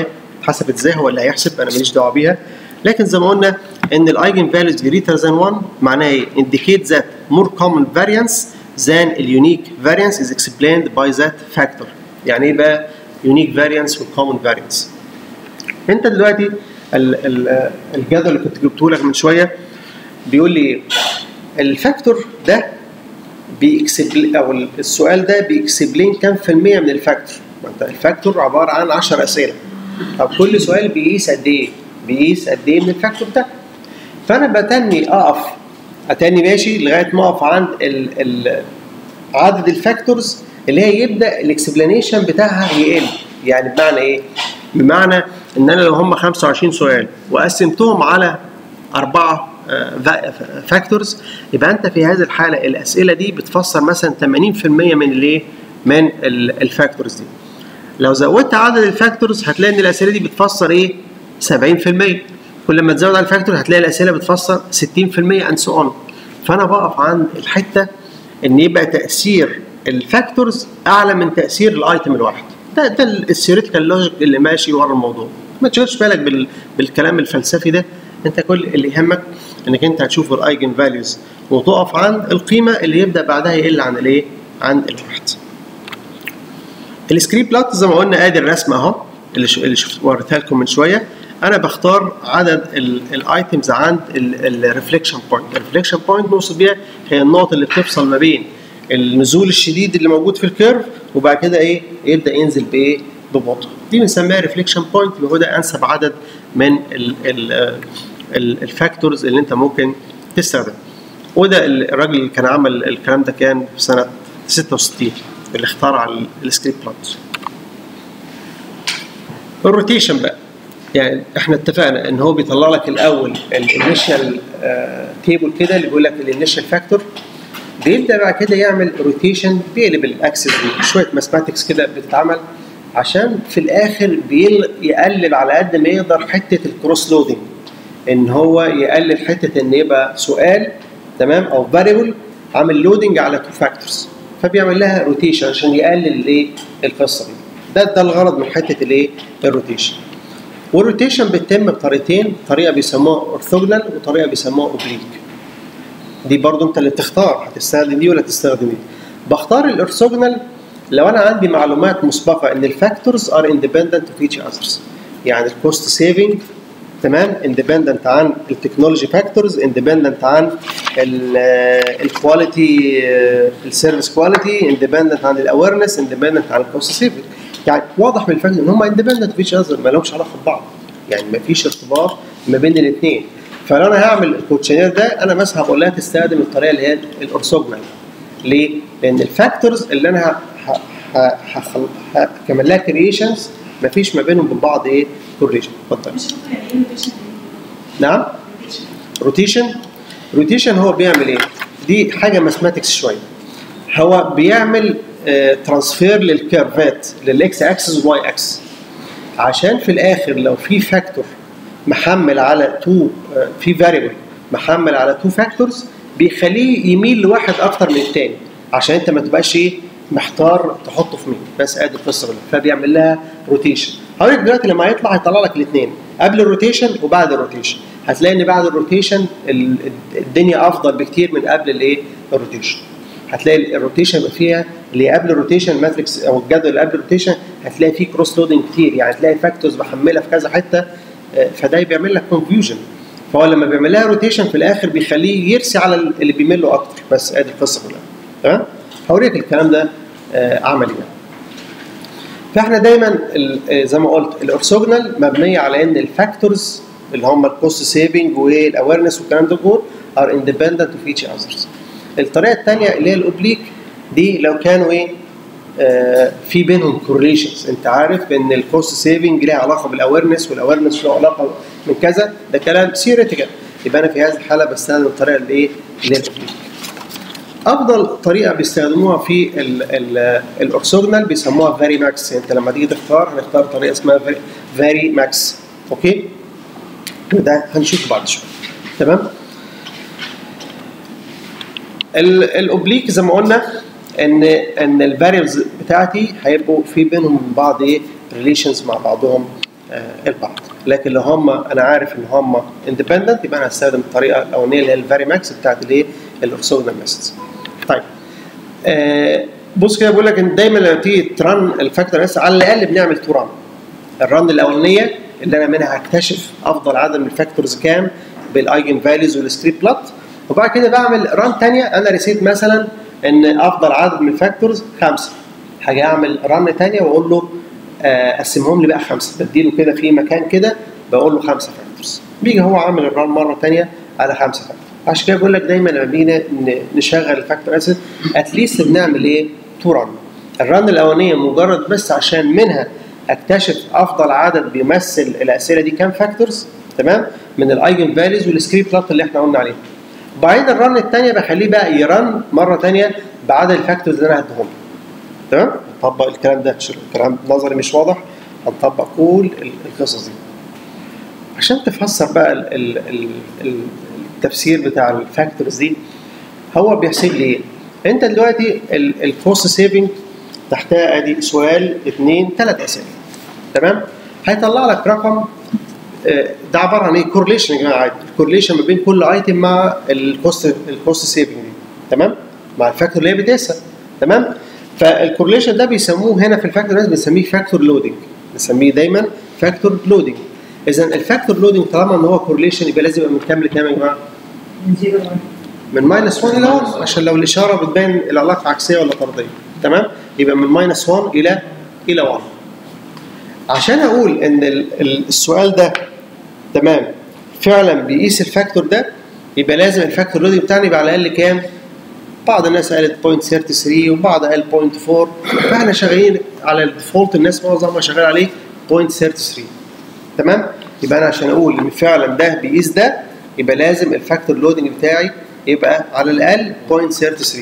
اتحسبت ازاي هو اللي هيحسب انا ماليش دعوه بيها لكن زي ما قلنا ان الايجن فاليوز greater than 1 معناها ايه؟ indicate that more common variance than the unique variance is explained by that factor يعني ايه بقى unique variance و common variance انت دلوقتي ال- ال- الجدول اللي كنت جبته لك من شويه بيقول لي ايه؟ الفاكتور ده بيكسبل او السؤال ده بيكسبلين كام في المية من الفاكتور؟ ما انت الفاكتور عباره عن 10 اسئله. طب كل سؤال بيقيس قد ايه؟ بيقيس قد ايه من الفاكتور ده؟ فانا بتني اقف اتاني ماشي لغايه ما اقف عند ال ال عدد الفاكتورز اللي هي يبدا الاكسبلانيشن بتاعها يقل يعني بمعنى ايه؟ بمعنى ان انا لو هم 25 سؤال وقسمتهم على اربعه فاكتورز يبقى انت في هذه الحاله الاسئله دي بتفسر مثلا 80% من الايه؟ من الفاكتورز دي. لو زودت عدد الفاكتورز هتلاقي ان الاسئله دي بتفسر ايه؟ 70% كل ما تزود على الفاكتور هتلاقي الاسئله بتفسر 60% اند سو اون فانا بقف عند الحته ان يبقى تاثير الفاكتورز اعلى من تاثير الايتم الواحد ده ده الثيوريتيكال لوجيك اللي ماشي ورا الموضوع ما تشغلش بالك بال... بالكلام الفلسفي ده انت كل اللي يهمك انك انت هتشوف الايجن فاليوز وتقف عند القيمه اللي يبدا بعدها يقل عن الايه؟ عن الواحد. السكريب بلوت زي ما قلنا ادي الرسمه اهو اللي ش... اللي شفت وريتها لكم من شويه انا بختار عدد الايتمز عند الريفليكشن بوينت الريفليكشن بوينت نقصد بيها هي النقط اللي بتفصل ما بين النزول الشديد اللي موجود في الكيرف وبعد كده ايه يبدا ينزل بايه ببطء دي بنسميها ريفليكشن بوينت وهو ده انسب عدد من الفاكتورز اللي انت ممكن تستخدم وده الراجل اللي كان عمل الكلام ده كان في سنه 66 اللي اخترع السكريبت بلوت الروتيشن بقى يعني احنا اتفقنا ان هو بيطلع لك الاول الانيشال تيبل كده اللي بيقول لك الانيشال فاكتور بيبدا بعد كده يعمل روتيشن بيقلب الاكسس دي شويه ماثماتكس كده بتتعمل عشان في الاخر بيقلل على قد ما يقدر حته الكروس لودنج ان هو يقلل حته ان يبقى سؤال تمام او فاريبل عامل لودنج على تو فاكتورز فبيعمل لها روتيشن عشان يقلل الايه القصه دي ده ده الغرض من حته الايه الروتيشن والروتيشن بتتم بطريقتين طريقه بيسموها اورثوجونال وطريقه بيسموها اوبليك دي برضو انت اللي بتختار هتستخدم دي ولا تستخدم دي بختار الاورثوجونال لو انا عندي معلومات مسبقه ان الفاكتورز ار اندبندنت اوف ايتش اذرز يعني الكوست سيفنج تمام اندبندنت عن التكنولوجي فاكتورز اندبندنت عن الكواليتي السيرفيس كواليتي اندبندنت عن الاويرنس اندبندنت عن الكوست سيفنج يعني واضح من الفاكتور ان هم اندبندنت اوف ايتش اذر ما لهمش علاقه ببعض يعني ما فيش ارتباط ما بين الاثنين فلو انا هعمل الكوتشنير ده انا مثلا هقول لها تستخدم الطريقه اللي هي الاورثوجونال ليه؟ لان الفاكتورز اللي انا هكمل لها كرييشنز ما فيش ما بينهم وبين بعض ايه كورليشن اتفضل مش فاكرة يعني ايه روتيشن نعم روتيشن روتيشن هو بيعمل ايه؟ دي حاجه ماثماتكس شويه هو بيعمل ترانسفير للكيرفات للاكس اكسس واي اكسس عشان في الاخر لو في فاكتور محمل على تو في فاريبل محمل على تو فاكتورز بيخليه يميل لواحد اكتر من التاني عشان انت ما تبقاش ايه محتار تحطه في مين بس ادي القصه كلها فبيعمل لها روتيشن هوريك دلوقتي لما يطلع هيطلع لك الاثنين قبل الروتيشن وبعد الروتيشن هتلاقي ان بعد الروتيشن الدنيا افضل بكتير من قبل الايه الروتيشن هتلاقي الروتيشن يبقى فيها اللي قبل الروتيشن ماتريكس او الجدول اللي قبل الروتيشن هتلاقي فيه كروس لودنج كتير يعني هتلاقي فاكتورز محمله في كذا حته فده بيعمل لك كونفيوجن فهو لما بيعمل لها روتيشن في الاخر بيخليه يرسي على اللي بيميل له اكتر بس ادي القصه كلها تمام هوريك الكلام ده عملي يعني. فاحنا دايما زي ما قلت الاورثوجونال مبنيه على ان الفاكتورز اللي هم الكوست سيفنج والاويرنس والكلام ده كله ار اندبندنت اوف ايتش اذرز الطريقه الثانيه اللي هي الاوبليك دي لو كانوا ايه آه في بينهم كورليشنز انت عارف ان الكوست سيفنج ليها علاقه بالاويرنس والاويرنس له علاقه من كذا ده كلام ثيوريتيكال يبقى انا في هذه الحاله بستخدم الطريقه اللي ايه اللي هي الاوبليك افضل طريقه بيستخدموها في الاورثوجونال بيسموها فاري ماكس انت لما تيجي تختار هنختار طريقه اسمها فاري ماكس اوكي وده هنشوفه بعد شويه تمام الاوبليك زي ما قلنا ان ان الفاريبلز بتاعتي هيبقوا في بينهم من بعض ايه ريليشنز مع بعضهم آه، البعض لكن لو هم انا عارف ان هم اندبندنت يبقى انا هستخدم الطريقه الاولانيه اللي هي الفاري ماكس بتاعت الايه الاورثوجونال ميثودز طيب آه، بص كده بقول لك ان دايما لما تيجي ترن الفاكتور اس على الاقل بنعمل تو ران الرن الاولانيه اللي انا منها هكتشف افضل عدد من الفاكتورز كام بالايجن فاليوز والستريت بلوت وبعد كده بعمل ران ثانيه انا ريسيت مثلا ان افضل عدد من الفاكتورز خمسه هاجي اعمل رن ثانيه واقول له آه، قسمهم لي بقى خمسه بديله كده في مكان كده بقول له خمسه فاكتورز بيجي هو عامل الران مره ثانيه على خمسه فاكتورز عشان كده بقول لك دايما لما بنيجي ن- نشغل الفاكتور اسيد اتليست بنعمل ايه؟ تو ران الران الاولانيه مجرد بس عشان منها اكتشف افضل عدد بيمثل الاسئله دي كام فاكتورز تمام من الايجن فاليوز والسكريبت بلوت اللي احنا قلنا عليه وبعدين الرن الثانيه بخليه بقى يرن مره ثانيه بعدد الفاكتورز اللي انا هديهم تمام نطبق الكلام ده عشان الكلام نظري مش واضح هنطبق كل ال- القصص دي عشان تفسر بقى ال ال ال ال التفسير بتاع الفاكتورز دي هو بيحسب لي ايه؟ انت دلوقتي الكوست سيفنج تحتها ادي سؤال اثنين ثلاث اسئله تمام؟ هيطلع لك رقم آه، ده عباره عن ايه؟ كورليشن يا جماعه عادي الكورليشن ما بين كل ايتم مع الكوست الكوست سيفنج دي تمام؟ مع الفاكتور اللي هي بتقيسها تمام؟ فالكورليشن ده بيسموه هنا في الفاكتور ده بنسميه فاكتور لودنج بنسميه دايما فاكتور لودنج اذا الفاكتور لودنج طالما ان هو كورليشن يبقى لازم يبقى من كام لكام يا جماعه؟ من زيرو لواحد. من ماينس 1 الى 1 عشان لو الاشاره بتبين العلاقه عكسيه ولا طرديه تمام يبقى من ماينس 1 الى الى 1 عشان اقول ان ال- ال- السؤال ده تمام فعلا بيقيس الفاكتور ده يبقى لازم الفاكتور لودنج بتاعنا يبقى على الاقل كام؟ بعض الناس قالت 0.33 وبعض قال 0.4 فاحنا شغالين على الديفولت الناس معظمها شغال عليه 0.33 تمام؟ يبقى انا عشان اقول ان فعلا ده بيقيس ده يبقى لازم الفاكتور لودنج بتاعي يبقى على الاقل 0.33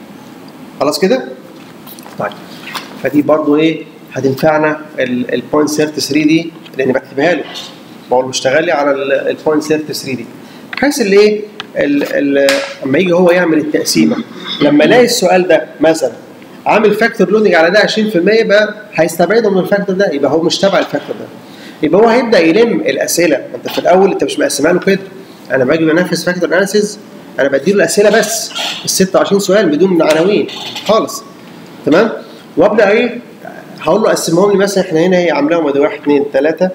خلاص كده؟ طيب فدي برضو ايه هتنفعنا ال 0.33 دي لان بكتبها له بقول له اشتغل لي على ال 0.33 دي بحيث اللي ايه ال- ال- لما يجي هو يعمل التقسيمه لما الاقي السؤال ده مثلا عامل فاكتور لودنج على ده 20% يبقى هيستبعده من الفاكتور ده يبقى هو مش تبع الفاكتور ده يبقى هو هيبدا يلم الاسئله انت في الاول انت مش مقسمها له كده انا باجي بنفذ فاكتور اناليسيز انا بديله الاسئله بس ال 26 سؤال بدون عناوين خالص تمام وابدا ايه هقول له قسمهم لي مثلا احنا هنا هي عاملاهم ادي 1 2 3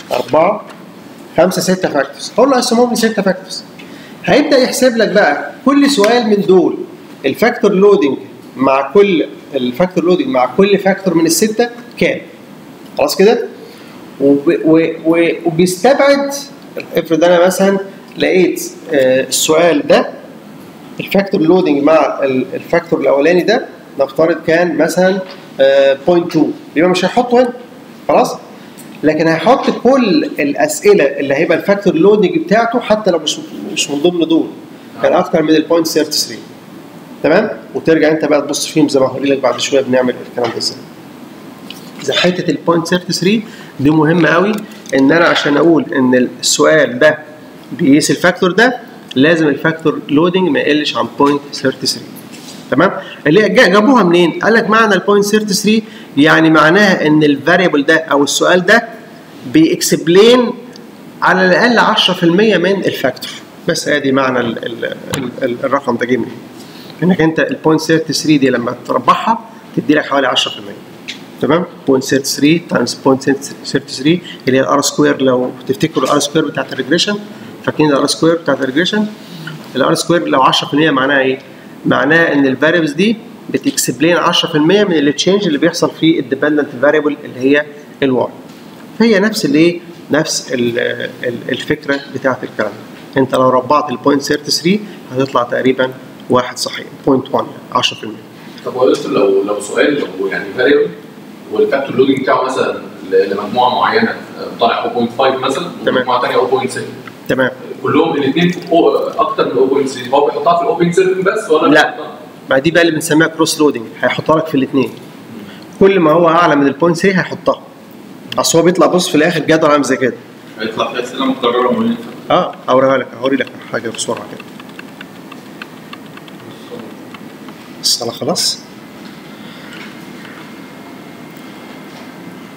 4 5 6 فاكتورز هقول له قسمهم لي 6 فاكتورز هيبدا يحسب لك بقى كل سؤال من دول الفاكتور لودنج مع كل الفاكتور لودنج مع كل فاكتور من السته كام خلاص كده وب- و- و- وبيستبعد افرض انا مثلا لقيت آه، السؤال ده الفاكتور لودنج مع ال- الفاكتور الاولاني ده نفترض كان مثلا آه، 0.2 يبقى مش هيحطه هنا خلاص لكن هيحط كل الاسئله اللي هيبقى الفاكتور لودنج بتاعته حتى لو مش مش من ضمن دول كان اكتر من ال 0.33 تمام وترجع انت بقى تبص فيهم زي ما هقول لك بعد شويه بنعمل الكلام ده ازاي اذا حته ال 0.33 دي مهمه قوي ان انا عشان اقول ان السؤال ده بيقيس الفاكتور ده لازم الفاكتور لودنج ما يقلش عن 0.33 تمام اللي جا- جابوها منين قال لك معنى ال 0.33 يعني معناها ان الفاريبل ده او السؤال ده بيكسبلين على الاقل 10% من الفاكتور بس ادي معنى ال ال ال ال الرقم ده جه منين انك انت ال 0.33 دي لما تربحها تدي لك حوالي 10% تمام 0.33 تايمز 0.33 اللي هي الار سكوير لو تفتكروا الار سكوير بتاعت الريجريشن فاكرين الار سكوير بتاعت الريجريشن الار سكوير لو 10% معناها ايه؟ معناها ان الفاريبلز دي بتكسبلين 10% من التشينج اللي بيحصل في الديبندنت فاريبل اللي هي الواي هي نفس الايه؟ نفس ال- ال- الفكره بتاعت الكلام ده. انت لو ربعت ال 0.33 هتطلع تقريبا واحد صحيح 0.1 10% طب هو لسه لو لو سؤال لو يعني فاريبل والفاكتور لودنج بتاعه مثلا ل- لمجموعه معينه طالع 0.5 مثلا تمام. ومجموعه ثانيه 0.6 تمام كلهم الاثنين اكتر من 0.3 هو بيحطها في ال 0.7 بس ولا لا. بيحطها؟ ما دي بقى اللي بنسميها كروس لودنج هيحطها لك في الاثنين كل ما هو اعلى من البوينت 3 هيحطها اصل هو بيطلع بص في الاخر جدول عامل زي كده هيطلع في اسئله مكرره مهمه اه اوريها لك هوري لك حاجه بسرعه كده الصلاه خلاص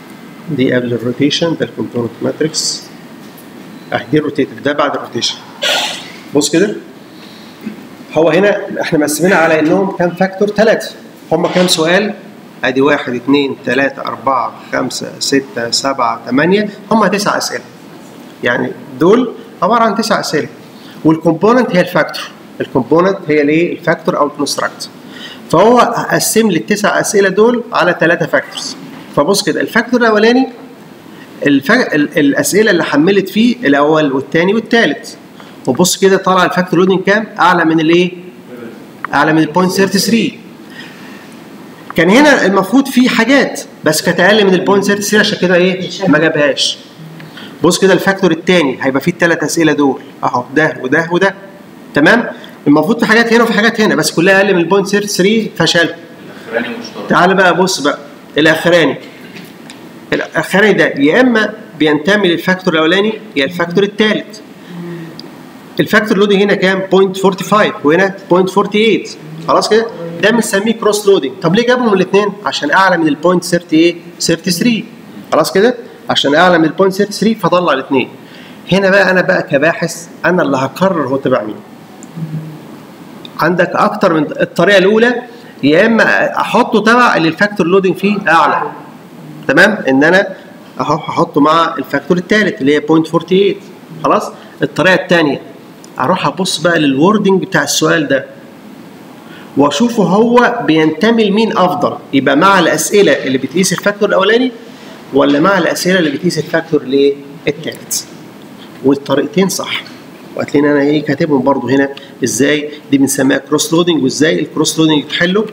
دي قبل الروتيشن ده الكومبوننت ماتريكس اه دي الروتيتد ده بعد الروتيشن بص كده هو هنا احنا مقسمينها على انهم كام فاكتور ثلاثة هم كام سؤال ادي واحد اثنين ثلاثة أربعة خمسة ستة سبعة ثمانية هم تسع أسئلة يعني دول عبارة عن تسع أسئلة والكومبوننت هي الفاكتور الكومبوننت هي الايه الفاكتور او الكونستراكت فهو قسم لي التسع اسئله دول على ثلاثه فاكتورز فبص كده الفاكتور الاولاني الف... ال- الاسئله اللي حملت فيه الاول والثاني والثالث وبص كده طالع الفاكتور لودنج كام اعلى من الايه اعلى من البوينت 33 كان هنا المفروض في حاجات بس كانت اقل من البوينت 33 عشان كده ايه ما جابهاش بص كده الفاكتور الثاني هيبقى فيه الثلاث اسئله دول اهو ده وده وده تمام المفروض في حاجات هنا وفي حاجات هنا بس كلها اقل من البوينت 33 فشل الاخراني مشترك تعال بقى بص بقى الاخراني الاخراني ده يا اما بينتمي للفاكتور الاولاني يا الفاكتور الثالث الفاكتور لودنج هنا كام 0.45 وهنا 0.48 خلاص كده ده بنسميه كروس لودنج طب ليه جابهم الاثنين عشان اعلى من البوينت 38 33 خلاص كده عشان اعلى من البوينت 33 فطلع الاثنين هنا بقى انا بقى كباحث انا اللي هقرر هو تبع مين عندك اكتر من الطريقه الاولى يا اما احطه تبع اللي الفاكتور لودنج فيه اعلى تمام ان انا اهو هحطه مع الفاكتور الثالث اللي هي 0.48 خلاص الطريقه الثانيه اروح ابص بقى للوردنج بتاع السؤال ده واشوفه هو بينتمي لمين افضل يبقى مع الاسئله اللي بتقيس الفاكتور الاولاني ولا مع الاسئله اللي بتقيس الفاكتور الايه الثالث والطريقتين صح وهتلاقيني انا ايه كاتبهم برضو هنا ازاي دي بنسميها كروس لودنج وازاي الكروس لودنج تحله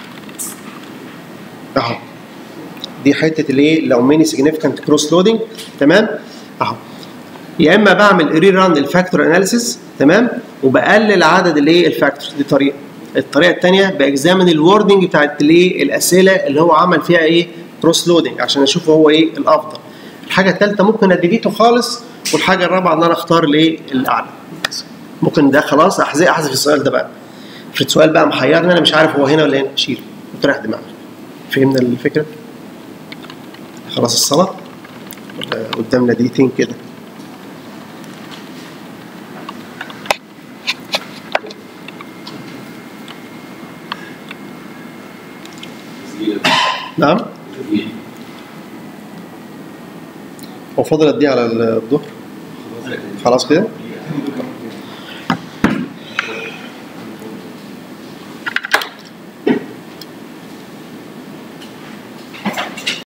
اهو دي حته الايه لو ميني سيجنيفيكانت كروس لودنج تمام اهو يا اما بعمل ري ران الفاكتور اناليسيس تمام وبقلل عدد الايه الفاكتورز دي طريقه الطريقه الثانيه باكزامن الوردنج بتاعت الايه الاسئله اللي هو عمل فيها ايه كروس لودنج عشان اشوف هو ايه الافضل الحاجه الثالثه ممكن اديليته خالص والحاجه الرابعه ان انا اختار الايه الاعلى ممكن ده خلاص احذف احذف السؤال ده بقى في السؤال بقى محيرني انا مش عارف هو هنا ولا هنا اشيله وتريح دماغك فهمنا الفكره خلاص الصلاه ولا قدامنا دقيقتين كده نعم هو فاضل قد ايه على الظهر خلاص كده